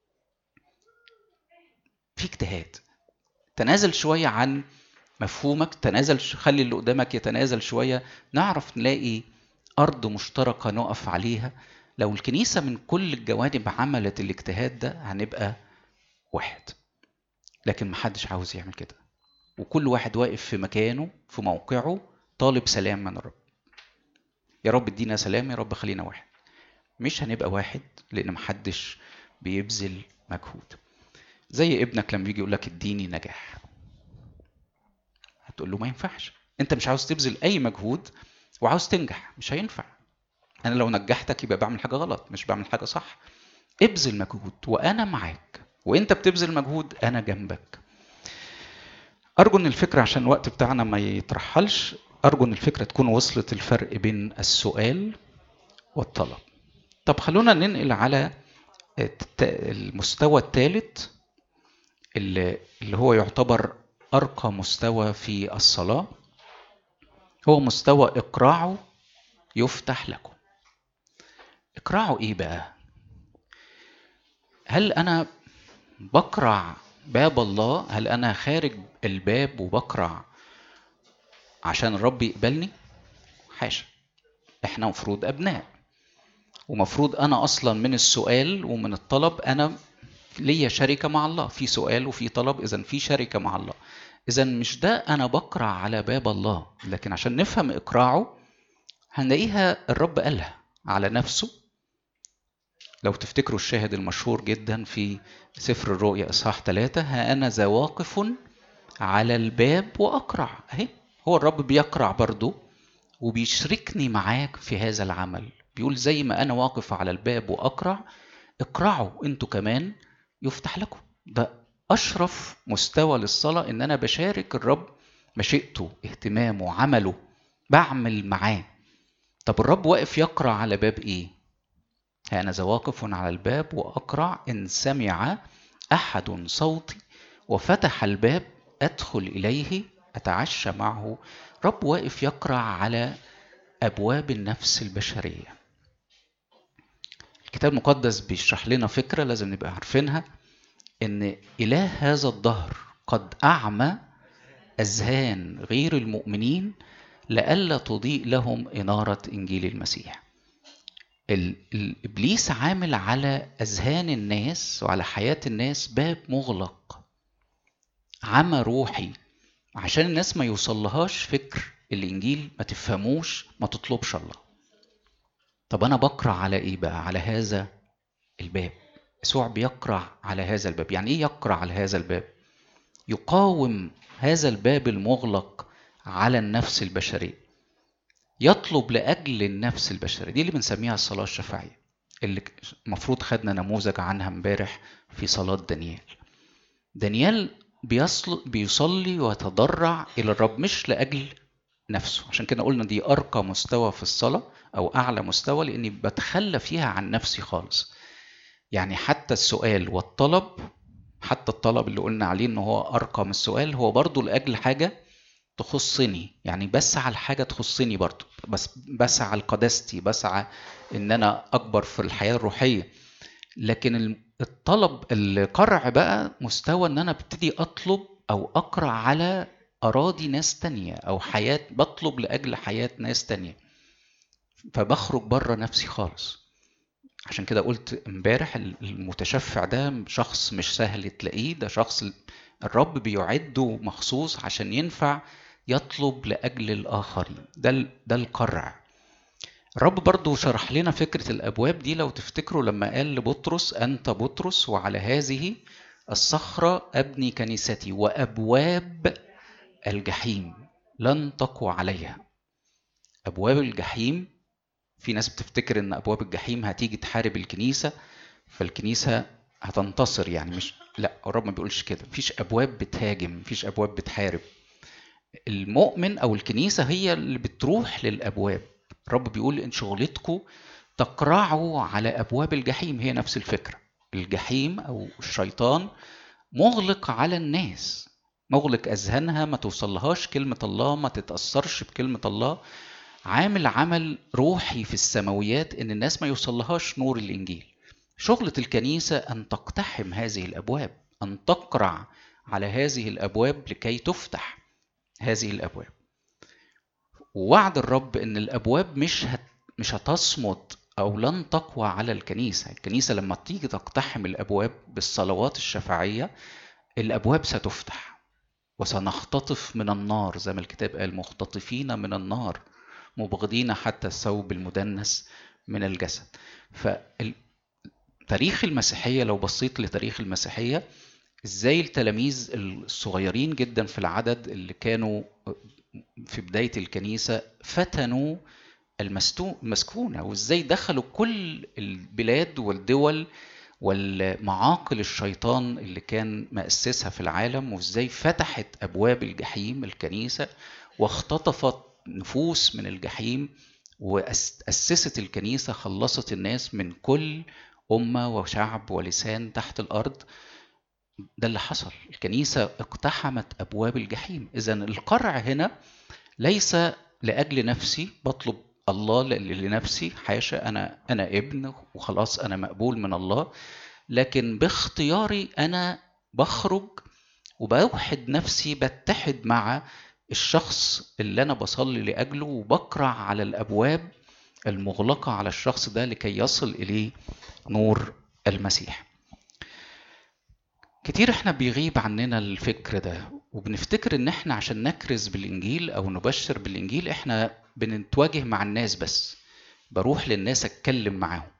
في اجتهاد تنازل شويه عن مفهومك تنازل خلي اللي قدامك يتنازل شويه نعرف نلاقي ارض مشتركه نقف عليها لو الكنيسه من كل الجوانب عملت الاجتهاد ده هنبقى واحد لكن محدش عاوز يعمل كده وكل واحد واقف في مكانه في موقعه طالب سلام من الرب يا رب ادينا سلام يا رب خلينا واحد مش هنبقى واحد لان محدش بيبذل مجهود زي ابنك لما بيجي يقول لك اديني نجاح هتقول له ما ينفعش انت مش عاوز تبذل اي مجهود وعاوز تنجح مش هينفع انا لو نجحتك يبقى بعمل حاجه غلط مش بعمل حاجه صح ابذل مجهود وانا معاك وانت بتبذل مجهود انا جنبك ارجو ان الفكره عشان الوقت بتاعنا ما يترحلش ارجو ان الفكره تكون وصلت الفرق بين السؤال والطلب طب خلونا ننقل على المستوى الثالث اللي هو يعتبر أرقى مستوى في الصلاة هو مستوى إقراعه يفتح لكم إقراعه إيه بقى؟ هل أنا بقرع باب الله؟ هل أنا خارج الباب وبقرع عشان الرب يقبلني؟ حاشا إحنا مفروض أبناء ومفروض أنا أصلا من السؤال ومن الطلب أنا ليا شركة مع الله في سؤال وفي طلب إذا في شركة مع الله إذا مش ده أنا بقرع على باب الله لكن عشان نفهم إقراعه هنلاقيها الرب قالها على نفسه لو تفتكروا الشاهد المشهور جدا في سفر الرؤيا إصحاح ثلاثة ها أنا ذا واقف على الباب وأقرع أهي هو الرب بيقرع برضه وبيشركني معاك في هذا العمل بيقول زي ما أنا واقف على الباب وأقرع اقرعوا انتوا كمان يفتح لكم ده أشرف مستوى للصلاة إن أنا بشارك الرب مشيئته اهتمامه عمله بعمل معاه طب الرب واقف يقرع على باب إيه؟ أنا ذا واقف على الباب وأقرع إن سمع أحد صوتي وفتح الباب أدخل إليه أتعشى معه رب واقف يقرع على أبواب النفس البشرية الكتاب المقدس بيشرح لنا فكرة لازم نبقى عارفينها إن إله هذا الدهر قد أعمى أذهان غير المؤمنين لئلا تضيء لهم إنارة إنجيل المسيح الإبليس عامل على أذهان الناس وعلى حياة الناس باب مغلق عمى روحي عشان الناس ما يوصلهاش فكر الإنجيل ما تفهموش ما تطلبش الله طب أنا بقرأ على إيه بقى على هذا الباب يسوع بيقرأ على هذا الباب يعني إيه يقرأ على هذا الباب يقاوم هذا الباب المغلق على النفس البشرية يطلب لأجل النفس البشرية دي اللي بنسميها الصلاة الشفاعية اللي المفروض خدنا نموذج عنها امبارح في صلاة دانيال دانيال بيصلي ويتضرع إلى الرب مش لأجل نفسه عشان كده قلنا دي أرقى مستوى في الصلاة أو أعلى مستوى لأني بتخلى فيها عن نفسي خالص يعني حتى السؤال والطلب حتى الطلب اللي قلنا عليه ان هو ارقى من السؤال هو برضو لاجل حاجه تخصني يعني بسعى لحاجه تخصني برضو بس بسعى لقداستي بسعى ان انا اكبر في الحياه الروحيه لكن الطلب القرع بقى مستوى ان انا ابتدي اطلب او اقرع على اراضي ناس تانية او حياه بطلب لاجل حياه ناس تانية فبخرج بره نفسي خالص عشان كده قلت امبارح المتشفع ده شخص مش سهل تلاقيه ده شخص الرب بيعده مخصوص عشان ينفع يطلب لأجل الآخرين ده ده القرع الرب برضو شرح لنا فكرة الأبواب دي لو تفتكروا لما قال لبطرس أنت بطرس وعلى هذه الصخرة أبني كنيستي وأبواب الجحيم لن تقوى عليها أبواب الجحيم في ناس بتفتكر ان ابواب الجحيم هتيجي تحارب الكنيسه فالكنيسه هتنتصر يعني مش لا الرب ما بيقولش كده مفيش ابواب بتهاجم مفيش ابواب بتحارب المؤمن او الكنيسه هي اللي بتروح للابواب الرب بيقول ان شغلتكم تقرعوا على ابواب الجحيم هي نفس الفكره الجحيم او الشيطان مغلق على الناس مغلق اذهانها ما توصلهاش كلمه الله ما تتاثرش بكلمه الله عامل عمل روحي في السماويات ان الناس ما يوصلهاش نور الانجيل شغلة الكنيسة ان تقتحم هذه الابواب ان تقرع على هذه الابواب لكي تفتح هذه الابواب ووعد الرب ان الابواب مش هت مش هتصمد او لن تقوى على الكنيسه الكنيسه لما تيجي تقتحم الابواب بالصلوات الشفاعيه الابواب ستفتح وسنختطف من النار زي ما الكتاب قال مختطفين من النار مبغضين حتى الثوب المدنس من الجسد فتاريخ المسيحية لو بصيت لتاريخ المسيحية ازاي التلاميذ الصغيرين جدا في العدد اللي كانوا في بداية الكنيسة فتنوا المسكونة وازاي دخلوا كل البلاد والدول والمعاقل الشيطان اللي كان مأسسها في العالم وازاي فتحت أبواب الجحيم الكنيسة واختطفت نفوس من الجحيم وأسست الكنيسة خلصت الناس من كل أمة وشعب ولسان تحت الأرض ده اللي حصل الكنيسة اقتحمت أبواب الجحيم إذا القرع هنا ليس لأجل نفسي بطلب الله لنفسي حاشا أنا أنا ابن وخلاص أنا مقبول من الله لكن باختياري أنا بخرج وبوحد نفسي بتحد مع الشخص اللي أنا بصلي لأجله وبقرع على الأبواب المغلقة على الشخص ده لكي يصل إليه نور المسيح كتير احنا بيغيب عننا الفكر ده وبنفتكر ان احنا عشان نكرز بالانجيل او نبشر بالانجيل احنا بنتواجه مع الناس بس بروح للناس اتكلم معاهم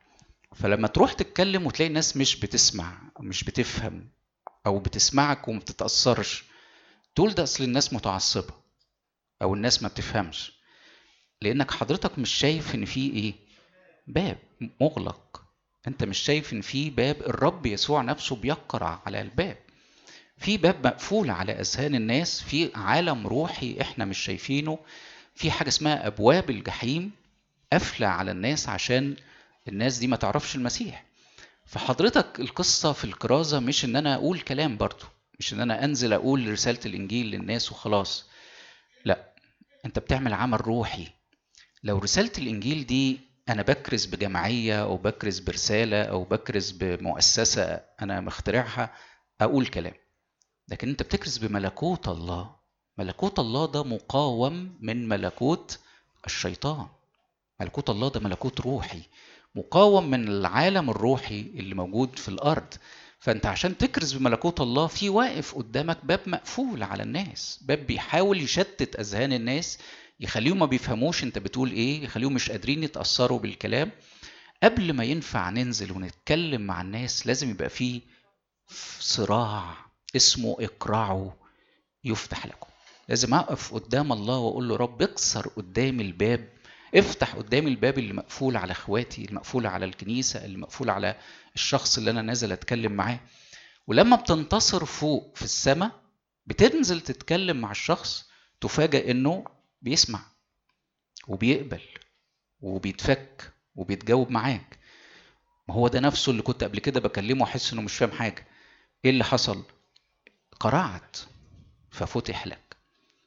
فلما تروح تتكلم وتلاقي الناس مش بتسمع مش بتفهم او بتسمعك وما بتتاثرش تقول ده اصل الناس متعصبه او الناس ما بتفهمش لانك حضرتك مش شايف ان في ايه باب مغلق انت مش شايف ان في باب الرب يسوع نفسه بيقرع على الباب في باب مقفول على اذهان الناس في عالم روحي احنا مش شايفينه في حاجه اسمها ابواب الجحيم قافله على الناس عشان الناس دي ما تعرفش المسيح فحضرتك القصه في الكرازه مش ان انا اقول كلام برضو مش ان انا انزل اقول رساله الانجيل للناس وخلاص لا انت بتعمل عمل روحي لو رساله الانجيل دي انا بكرز بجمعيه او بكرز برساله او بكرز بمؤسسه انا مخترعها اقول كلام لكن انت بتكرز بملكوت الله ملكوت الله ده مقاوم من ملكوت الشيطان ملكوت الله ده ملكوت روحي مقاوم من العالم الروحي اللي موجود في الارض فانت عشان تكرز بملكوت الله في واقف قدامك باب مقفول على الناس باب بيحاول يشتت اذهان الناس يخليهم ما بيفهموش انت بتقول ايه يخليهم مش قادرين يتاثروا بالكلام قبل ما ينفع ننزل ونتكلم مع الناس لازم يبقى فيه صراع اسمه اقرعوا يفتح لكم لازم اقف قدام الله واقول له رب اكسر قدامي الباب افتح قدامي الباب اللي مقفول على اخواتي المقفول على الكنيسه اللي مقفول على الشخص اللي انا نازل اتكلم معاه ولما بتنتصر فوق في السماء بتنزل تتكلم مع الشخص تفاجئ انه بيسمع وبيقبل وبيتفك وبيتجاوب معاك ما هو ده نفسه اللي كنت قبل كده بكلمه احس انه مش فاهم حاجه ايه اللي حصل قرعت ففتح لك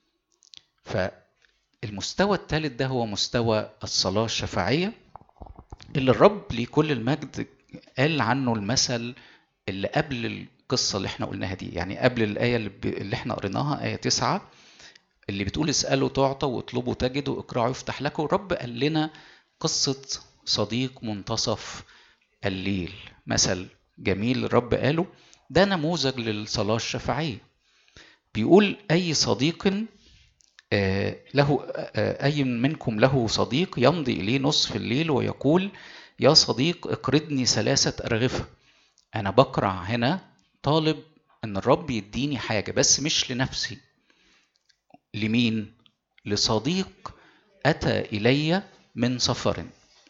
فالمستوى الثالث ده هو مستوى الصلاة الشفاعية اللي الرب لكل المجد قال عنه المثل اللي قبل القصة اللي احنا قلناها دي يعني قبل الآية اللي احنا قريناها آية تسعة اللي بتقول اسألوا تعطى واطلبوا تجدوا اقرعوا يفتح لكم الرب قال لنا قصة صديق منتصف الليل مثل جميل الرب قاله ده نموذج للصلاة الشفاعية بيقول أي صديق آه، له آه، أي منكم له صديق يمضي إليه نصف الليل ويقول يا صديق اقرضني ثلاثة أرغفة أنا بقرع هنا طالب أن الرب يديني حاجة بس مش لنفسي لمين؟ لصديق أتى إلي من سفر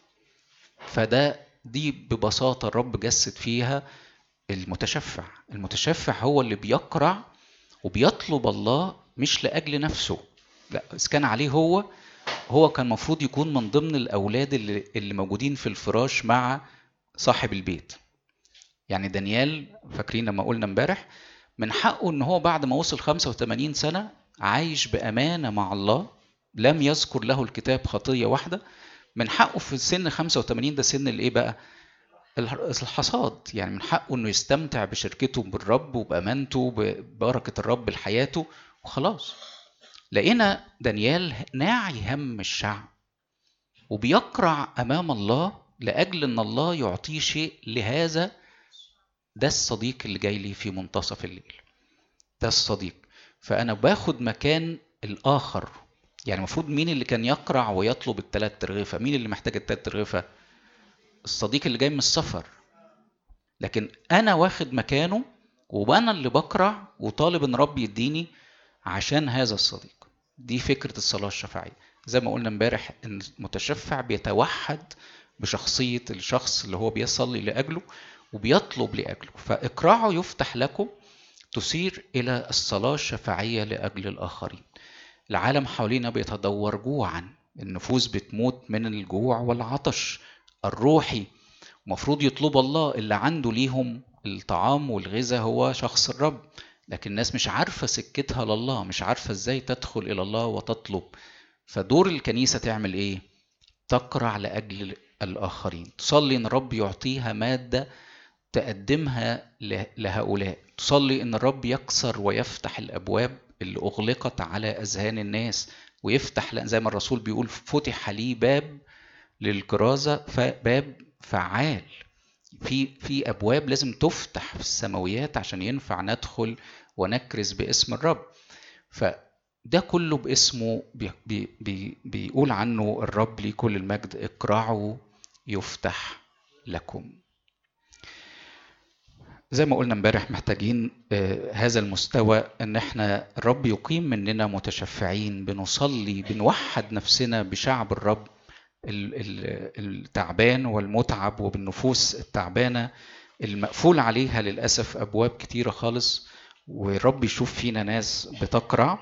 فده دي ببساطة الرب جسد فيها المتشفع المتشفع هو اللي بيقرع وبيطلب الله مش لأجل نفسه لا إذا كان عليه هو هو كان المفروض يكون من ضمن الأولاد اللي, اللي موجودين في الفراش مع صاحب البيت يعني دانيال فاكرين لما قلنا امبارح من حقه ان هو بعد ما وصل 85 سنة عايش بأمانة مع الله لم يذكر له الكتاب خطية واحدة من حقه في سن 85 ده سن الايه بقى الحصاد يعني من حقه انه يستمتع بشركته بالرب وبامانته ببركه الرب لحياته وخلاص لقينا دانيال ناعي هم الشعب وبيقرع امام الله لاجل ان الله يعطيه شيء لهذا ده الصديق اللي جاي لي في منتصف الليل ده الصديق فانا باخد مكان الاخر يعني المفروض مين اللي كان يقرع ويطلب الثلاث ترغيفه مين اللي محتاج الثلاث ترغيفه الصديق اللي جاي من السفر لكن انا واخد مكانه وانا اللي بقرع وطالب ان ربي يديني عشان هذا الصديق دي فكره الصلاه الشفاعيه زي ما قلنا امبارح ان المتشفع بيتوحد بشخصيه الشخص اللي هو بيصلي لاجله وبيطلب لاجله فاقرعوا يفتح لكم تثير الى الصلاه الشفاعيه لاجل الاخرين العالم حوالينا بيتدور جوعا النفوس بتموت من الجوع والعطش الروحي المفروض يطلب الله اللي عنده ليهم الطعام والغذاء هو شخص الرب لكن الناس مش عارفة سكتها لله مش عارفة ازاي تدخل إلى الله وتطلب فدور الكنيسة تعمل ايه تقرع لأجل الآخرين تصلي إن الرب يعطيها مادة تقدمها لهؤلاء تصلي إن الرب يكسر ويفتح الأبواب اللي أغلقت على أذهان الناس ويفتح زي ما الرسول بيقول فتح لي باب للكرازة باب فعال في في ابواب لازم تفتح في السماويات عشان ينفع ندخل ونكرز باسم الرب فده كله باسمه بي بي بيقول عنه الرب ليه كل المجد اقرعوا يفتح لكم زي ما قلنا امبارح محتاجين آه، هذا المستوى ان احنا الرب يقيم مننا متشفعين بنصلي بنوحد نفسنا بشعب الرب التعبان والمتعب وبالنفوس التعبانه المقفول عليها للاسف ابواب كتيره خالص والرب يشوف فينا ناس بتقرع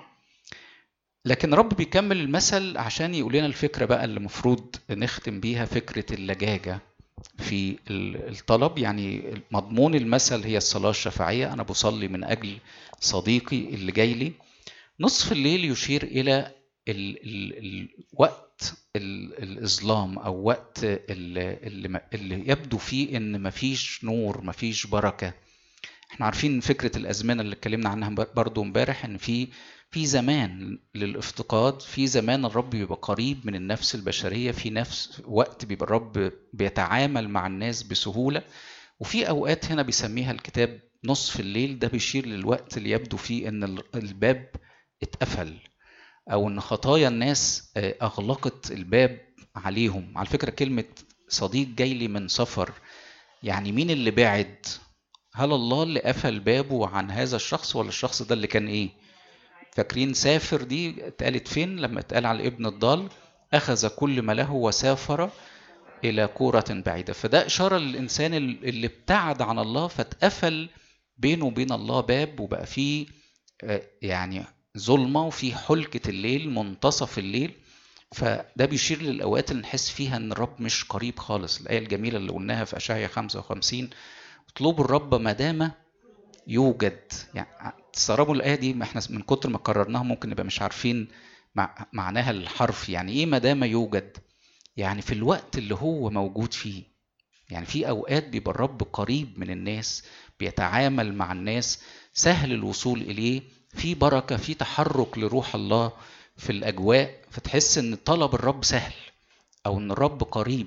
لكن رب بيكمل المثل عشان يقول لنا الفكره بقى اللي المفروض نختم بيها فكره اللجاجه في الطلب يعني مضمون المثل هي الصلاة الشفاعية أنا بصلي من أجل صديقي اللي جاي لي نصف الليل يشير إلى ال ال الوقت الإظلام أو وقت اللي, اللي يبدو فيه إن مفيش نور مفيش بركة احنا عارفين فكرة الأزمنة اللي اتكلمنا عنها برضو امبارح إن في في زمان للافتقاد في زمان الرب بيبقى قريب من النفس البشرية في نفس وقت بيبقى الرب بيتعامل مع الناس بسهولة وفي أوقات هنا بيسميها الكتاب نصف الليل ده بيشير للوقت اللي يبدو فيه إن الباب اتقفل أو إن خطايا الناس آه، أغلقت الباب عليهم على فكرة كلمة صديق جاي لي من سفر يعني مين اللي بعد هل الله اللي قفل بابه عن هذا الشخص ولا الشخص ده اللي كان ايه فاكرين سافر دي اتقالت فين لما اتقال على الابن الضال أخذ كل ما له وسافر إلى كورة بعيدة فده إشارة للإنسان اللي ابتعد عن الله فاتقفل بينه وبين الله باب وبقى فيه آه، يعني ظلمة وفي حلكة الليل منتصف الليل فده بيشير للأوقات اللي نحس فيها إن الرب مش قريب خالص الآية الجميلة اللي قلناها في أشعيا 55 اطلبوا الرب ما دام يوجد يعني تستغربوا الآية دي ما احنا من كتر ما كررناها ممكن نبقى مش عارفين معناها الحرف يعني ايه ما دام يوجد يعني في الوقت اللي هو موجود فيه يعني في اوقات بيبقى الرب قريب من الناس بيتعامل مع الناس سهل الوصول اليه في بركه في تحرك لروح الله في الاجواء فتحس ان طلب الرب سهل او ان الرب قريب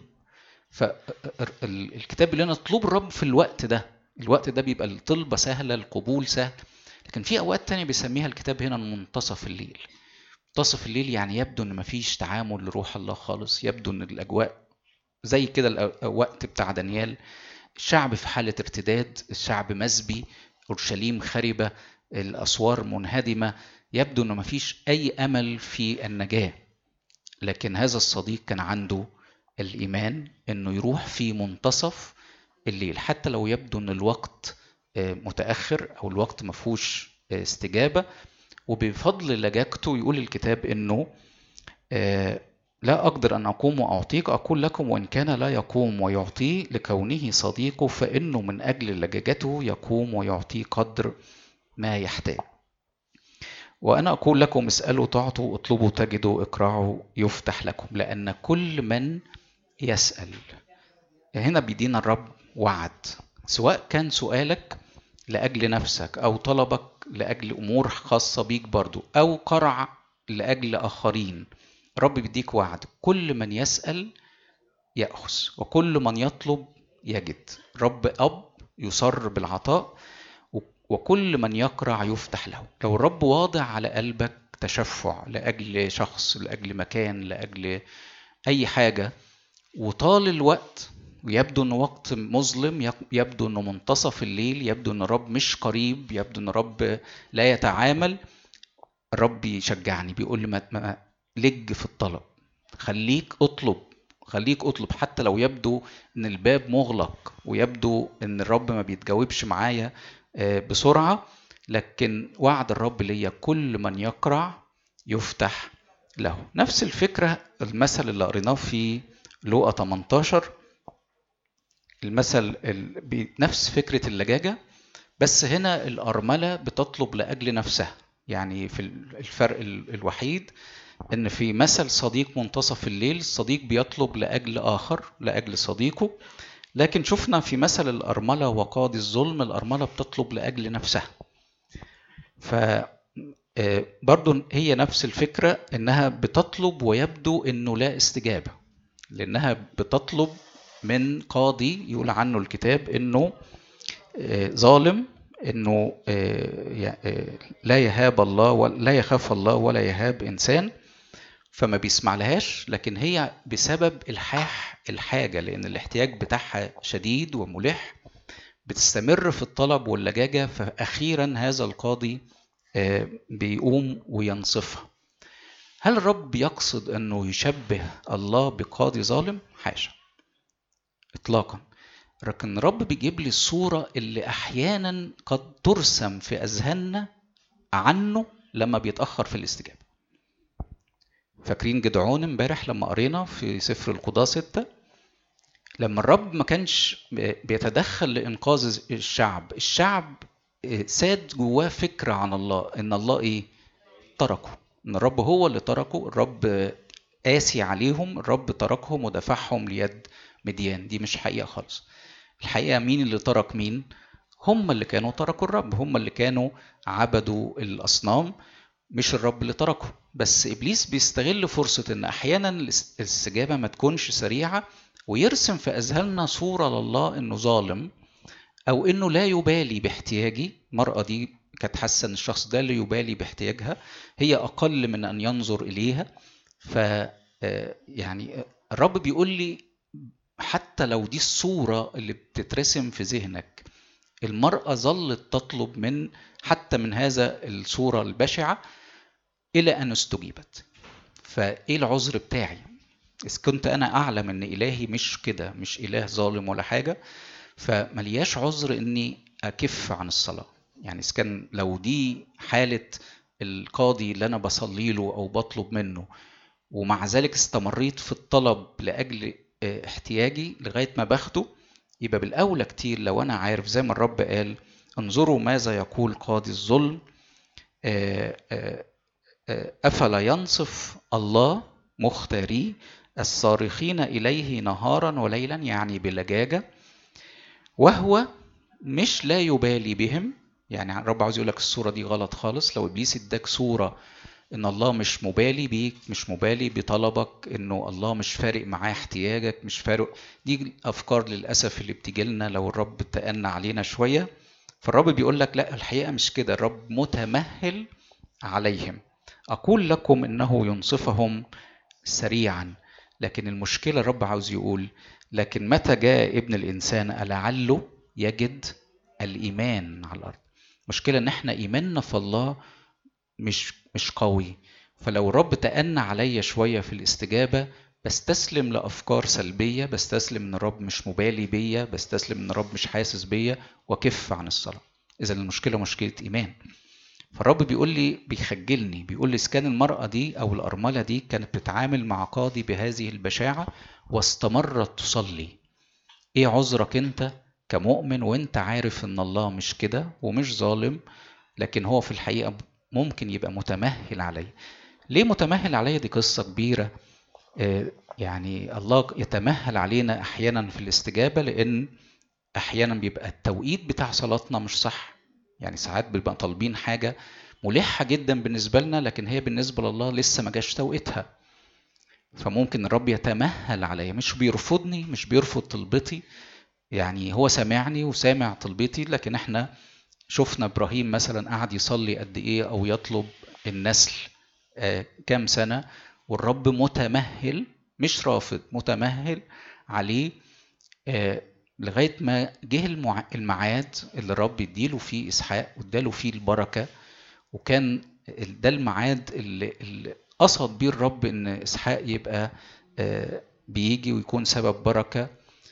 فالكتاب بيقول لنا اطلب الرب في الوقت ده الوقت ده بيبقى الطلبة سهلة القبول سهل لكن في أوقات تانية بيسميها الكتاب هنا منتصف الليل منتصف الليل يعني يبدو ان مفيش تعامل لروح الله خالص يبدو ان الاجواء زي كده الوقت بتاع دانيال الشعب في حالة ارتداد الشعب مسبي أورشليم خربة الأسوار منهدمة يبدو أنه مفيش أي أمل في النجاة لكن هذا الصديق كان عنده الإيمان أنه يروح في منتصف الليل حتى لو يبدو ان الوقت آه، متاخر او الوقت ما فيهوش آه، استجابه وبفضل لجاجته يقول الكتاب انه آه، لا أقدر أن أقوم وأعطيك أقول لكم وإن كان لا يقوم ويعطي لكونه صديقه فإنه من أجل لجاجته يقوم ويعطي قدر ما يحتاج وأنا أقول لكم اسألوا تعطوا اطلبوا تجدوا اقرعوا يفتح لكم لأن كل من يسأل هنا بيدينا الرب وعد سواء كان سؤالك لأجل نفسك أو طلبك لأجل أمور خاصة بيك برضو أو قرع لأجل آخرين رب بيديك وعد كل من يسأل يأخذ وكل من يطلب يجد رب أب يصر بالعطاء وكل من يقرع يفتح له لو الرب واضع على قلبك تشفع لأجل شخص لأجل مكان لأجل أي حاجة وطال الوقت ويبدو انه وقت مظلم يبدو انه منتصف الليل يبدو ان الرب مش قريب يبدو ان الرب لا يتعامل الرب يشجعني بيقول لي ما لج في الطلب خليك اطلب خليك اطلب حتى لو يبدو ان الباب مغلق ويبدو ان الرب ما بيتجاوبش معايا آه، بسرعه لكن وعد الرب ليا كل من يقرع يفتح له نفس الفكره المثل اللي قريناه في لوقا 18 المثل بنفس فكرة اللجاجة بس هنا الأرملة بتطلب لأجل نفسها يعني في الفرق الوحيد ان في مثل صديق منتصف الليل الصديق بيطلب لاجل اخر لاجل صديقه لكن شفنا في مثل الارمله وقاضي الظلم الارمله بتطلب لاجل نفسها ف آه، برضو هي نفس الفكره انها بتطلب ويبدو انه لا استجابه لانها بتطلب من قاضي يقول عنه الكتاب انه آه، ظالم انه آه، آه، لا يهاب الله ولا يخاف الله ولا يهاب انسان فما بيسمع لهاش لكن هي بسبب الحاح الحاجة لأن الاحتياج بتاعها شديد وملح بتستمر في الطلب واللجاجة فأخيرا هذا القاضي آه، بيقوم وينصفها هل الرب يقصد أنه يشبه الله بقاضي ظالم؟ حاشا إطلاقا لكن الرب بيجيب لي الصورة اللي أحيانا قد ترسم في أذهاننا عنه لما بيتأخر في الاستجابة فاكرين جدعون امبارح لما قرينا في سفر القضاء ستة لما الرب ما كانش بيتدخل لإنقاذ الشعب الشعب ساد جواه فكرة عن الله إن الله إيه تركه إن الرب هو اللي تركه الرب قاسي عليهم الرب تركهم ودفعهم ليد مديان دي مش حقيقة خالص الحقيقة مين اللي ترك مين هم اللي كانوا تركوا الرب هم اللي كانوا عبدوا الأصنام مش الرب اللي تركه بس إبليس بيستغل فرصة إن أحيانا الاستجابة ما تكونش سريعة ويرسم في أذهاننا صورة لله إنه ظالم أو إنه لا يبالي باحتياجي المرأة دي كانت حاسة إن الشخص ده لا يبالي باحتياجها هي أقل من أن ينظر إليها ف آه، يعني الرب بيقول لي حتى لو دي الصورة اللي بتترسم في ذهنك المرأة ظلت تطلب من حتى من هذا الصورة البشعة إلى أن استجيبت فإيه العذر بتاعي إذا كنت أنا أعلم إن إلهي مش كده مش إله ظالم ولا حاجة فملياش عذر إني أكف عن الصلاة يعني إذا كان لو دي حالة القاضي اللي أنا بصلي له أو بطلب منه ومع ذلك استمريت في الطلب لأجل آه، احتياجي لغاية ما باخده يبقى بالأولى كتير لو أنا عارف زي ما الرب قال انظروا ماذا يقول قاضي الظلم آه، آه، أفلا ينصف الله مختاري الصارخين إليه نهارا وليلا يعني بلجاجة وهو مش لا يبالي بهم يعني الرب عاوز يقول لك الصورة دي غلط خالص لو إبليس اداك صورة ان الله مش مبالي بيك مش مبالي بطلبك انه الله مش فارق معاه احتياجك مش فارق دي الافكار للاسف اللي بتجي لنا لو الرب تأنى علينا شويه فالرب بيقول لك لا الحقيقه مش كده الرب متمهل عليهم اقول لكم انه ينصفهم سريعا لكن المشكله الرب عاوز يقول لكن متى جاء ابن الانسان ألعله يجد الايمان على الارض مشكله ان احنا ايماننا في الله مش مش قوي فلو الرب تأنى عليا شوية في الاستجابة بستسلم لأفكار سلبية بستسلم إن الرب مش مبالي بيا بستسلم إن الرب مش حاسس بيا وكف عن الصلاة إذا المشكلة مشكلة إيمان فالرب بيقول لي بيخجلني بيقول لي كان المرأة دي أو الأرملة دي كانت بتتعامل مع قاضي بهذه البشاعة واستمرت تصلي إيه عذرك أنت كمؤمن وأنت عارف إن الله مش كده ومش ظالم لكن هو في الحقيقة ممكن يبقى متمهل علي ليه متمهل علي دي قصة كبيرة آه، يعني الله يتمهل علينا أحيانا في الاستجابة لأن أحيانا بيبقى التوقيت بتاع صلاتنا مش صح يعني ساعات بنبقى طالبين حاجة ملحة جدا بالنسبة لنا لكن هي بالنسبة لله لسه ما جاش توقيتها فممكن الرب يتمهل عليا مش بيرفضني مش بيرفض طلبتي يعني هو سامعني وسامع طلبتي لكن احنا شفنا ابراهيم مثلا قعد يصلي قد ايه او يطلب النسل آه كام سنه والرب متمهل مش رافض متمهل عليه آه لغايه ما جه الميعاد اللي الرب يديله فيه اسحاق واداله فيه البركه وكان ده الميعاد اللي, اللي قصد بيه الرب ان اسحاق يبقى آه بيجي ويكون سبب بركه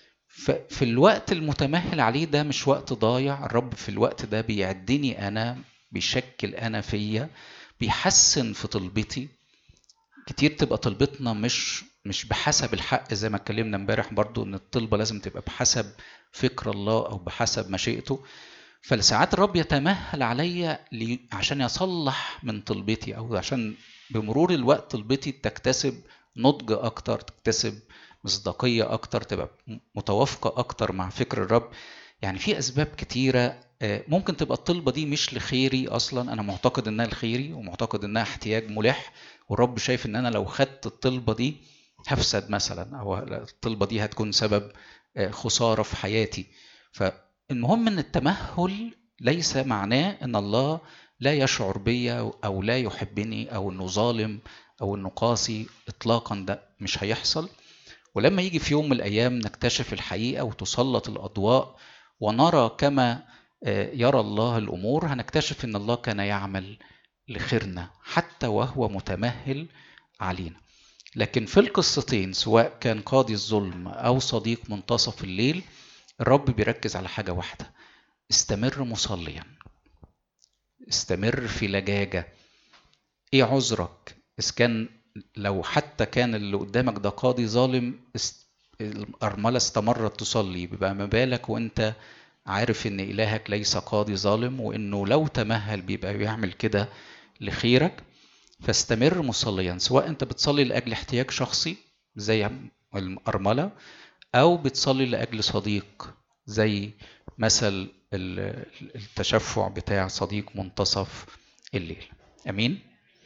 ففي الوقت المتمهل عليه ده مش وقت ضايع الرب في الوقت ده بيعدني انا بيشكل انا فيا بيحسن في طلبتي كتير تبقى طلبتنا مش مش بحسب الحق زي ما اتكلمنا امبارح برضو ان الطلبه لازم تبقى بحسب فكر الله او بحسب مشيئته فلساعات الرب يتمهل عليا عشان يصلح من طلبتي او عشان بمرور الوقت طلبتي تكتسب نضج اكتر تكتسب مصداقية أكتر تبقى متوافقة أكتر مع فكر الرب يعني في أسباب كتيرة آه، ممكن تبقى الطلبة دي مش لخيري أصلا أنا معتقد إنها لخيري ومعتقد إنها احتياج ملح والرب شايف إن أنا لو خدت الطلبة دي هفسد مثلا أو الطلبة دي هتكون سبب آه، خسارة في حياتي فالمهم إن التمهل ليس معناه إن الله لا يشعر بي أو لا يحبني أو إنه ظالم أو إنه قاسي إطلاقا ده مش هيحصل ولما يجي في يوم من الأيام نكتشف الحقيقة وتسلط الأضواء ونرى كما آه، يرى الله الأمور هنكتشف إن الله كان يعمل لخيرنا حتى وهو متمهل علينا لكن في القصتين سواء كان قاضي الظلم أو صديق منتصف الليل الرب بيركز على حاجة واحدة استمر مصليا استمر في لجاجة ايه عذرك اذا كان لو حتى كان اللي قدامك ده قاضي ظالم الأرملة استمرت تصلي بيبقى ما بالك وانت عارف ان إلهك ليس قاضي ظالم وانه لو تمهل بيبقى بيعمل كده لخيرك فاستمر مصليا سواء انت بتصلي لأجل احتياج شخصي زي الأرملة أو بتصلي لأجل صديق زي مثل التشفع بتاع صديق منتصف الليل امين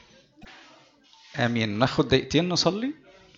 امين ناخد دقيقتين نصلي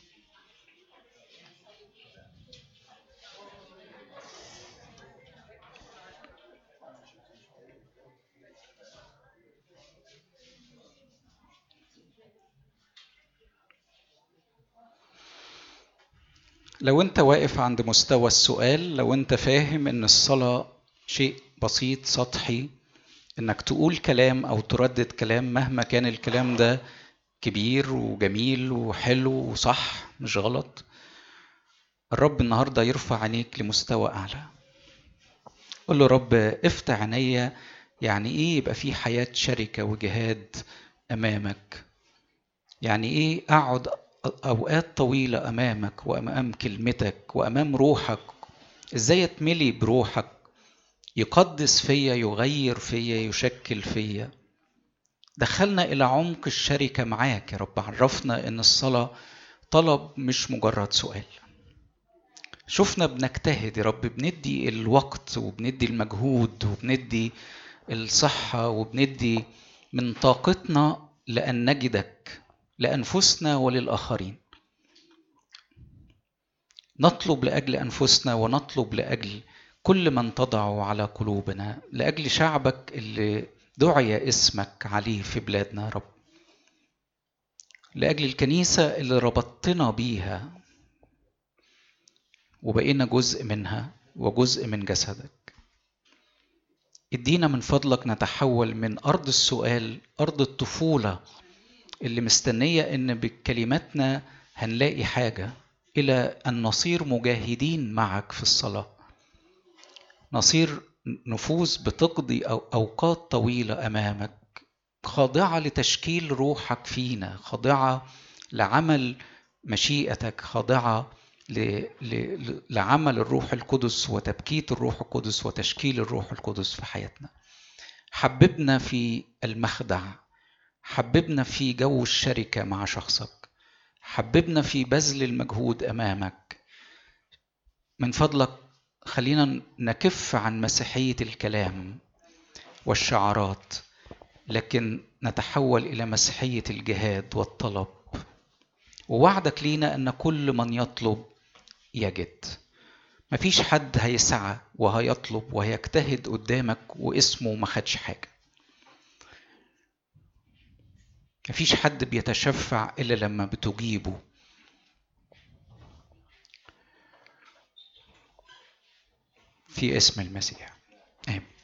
لو انت واقف عند مستوى السؤال لو انت فاهم ان الصلاة شيء بسيط سطحي انك تقول كلام او تردد كلام مهما كان الكلام ده كبير وجميل وحلو وصح مش غلط الرب النهارده يرفع عينيك لمستوى اعلى قول له رب افتح عينيا يعني ايه يبقى في حياه شركه وجهاد امامك يعني ايه اقعد اوقات طويله امامك وامام كلمتك وامام روحك ازاي اتملي بروحك يقدس فيا يغير فيا يشكل فيا دخلنا إلى عمق الشركة معاك يا رب عرفنا إن الصلاة طلب مش مجرد سؤال شفنا بنجتهد يا رب بندي الوقت وبندي المجهود وبندي الصحة وبندي من طاقتنا لأن نجدك لأنفسنا وللآخرين نطلب لأجل أنفسنا ونطلب لأجل كل من تضع على قلوبنا لأجل شعبك اللي دعي اسمك عليه في بلادنا يا رب لأجل الكنيسة اللي ربطتنا بيها وبقينا جزء منها وجزء من جسدك ادينا من فضلك نتحول من أرض السؤال أرض الطفولة اللي مستنية إن بكلماتنا هنلاقي حاجة إلى أن نصير مجاهدين معك في الصلاة نصير نفوس بتقضي أوقات طويلة أمامك خاضعة لتشكيل روحك فينا خاضعة لعمل مشيئتك خاضعة لعمل الروح القدس وتبكيت الروح القدس وتشكيل الروح القدس في حياتنا حببنا في المخدع حببنا في جو الشركة مع شخصك حببنا في بذل المجهود أمامك من فضلك خلينا نكف عن مسيحية الكلام والشعارات لكن نتحول إلى مسيحية الجهاد والطلب ووعدك لينا أن كل من يطلب يجد مفيش حد هيسعى وهيطلب وهيجتهد قدامك واسمه ما خدش حاجة مفيش حد بيتشفع إلا لما بتجيبه في اسم المسيح آمين